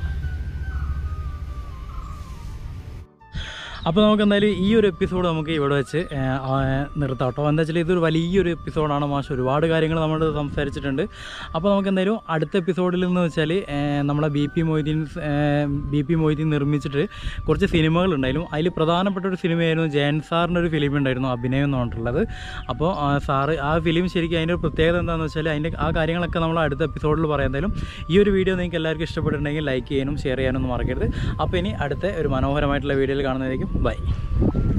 അപ്പോൾ നമുക്ക് എന്തായാലും ഈ ഒരു എപ്പിസോഡ് നമുക്ക് ഇവിടെ വെച്ച് ഏഹ്, ആ, നിർത്താം കേട്ടോ എന്താ വെച്ചാൽ ഇതൊരു വലിയൊരു എപ്പിസോഡാണ് മാഷ് ഒരുപാട് കാര്യങ്ങൾ നമ്മൾ സംസാരിച്ചിട്ടുണ്ട് അപ്പോൾ നമുക്ക് എന്തായാലും അടുത്ത എപ്പിസോഡിൽ എന്ന് വെച്ചാൽ ഏഹ്, നമ്മളെ B P Moideen B P Moideen നിർമ്മിച്ചിട്ട് കുറച്ച് സിനിമകളുണ്ടായിരുന്നു അതിൽ പ്രധാനപ്പെട്ട ഒരു സിനിമയായിരുന്നു ജയൻ സാറിൻ്റെ ഒരു ഫിലിം ഉണ്ടായിരുന്നു അഭിനയം എന്ന് പറഞ്ഞിട്ടുള്ളത് അപ്പോൾ ആ, സാറ് ആ ഫിലിം ശരിക്കും അതിൻ്റെ ഒരു പ്രത്യേകത എന്താണെന്ന് വെച്ചാൽ അതിൻ്റെ ആ കാര്യങ്ങളൊക്കെ നമ്മൾ അടുത്ത എപ്പിസോഡിൽ പറയാം എന്തായാലും ഈ ഒരു വീഡിയോ നിങ്ങൾക്ക് എല്ലാവർക്കും ഇഷ്ടപ്പെട്ടിട്ടുണ്ടെങ്കിൽ ലൈക്ക് ചെയ്യാനും ഷെയർ ചെയ്യാനൊന്നും മറക്കരുത് അപ്പോൾ ഇനി അടുത്ത ഒരു മനോഹരമായിട്ടുള്ള വീഡിയോയിൽ കാണുന്നതായിരിക്കും ബൈ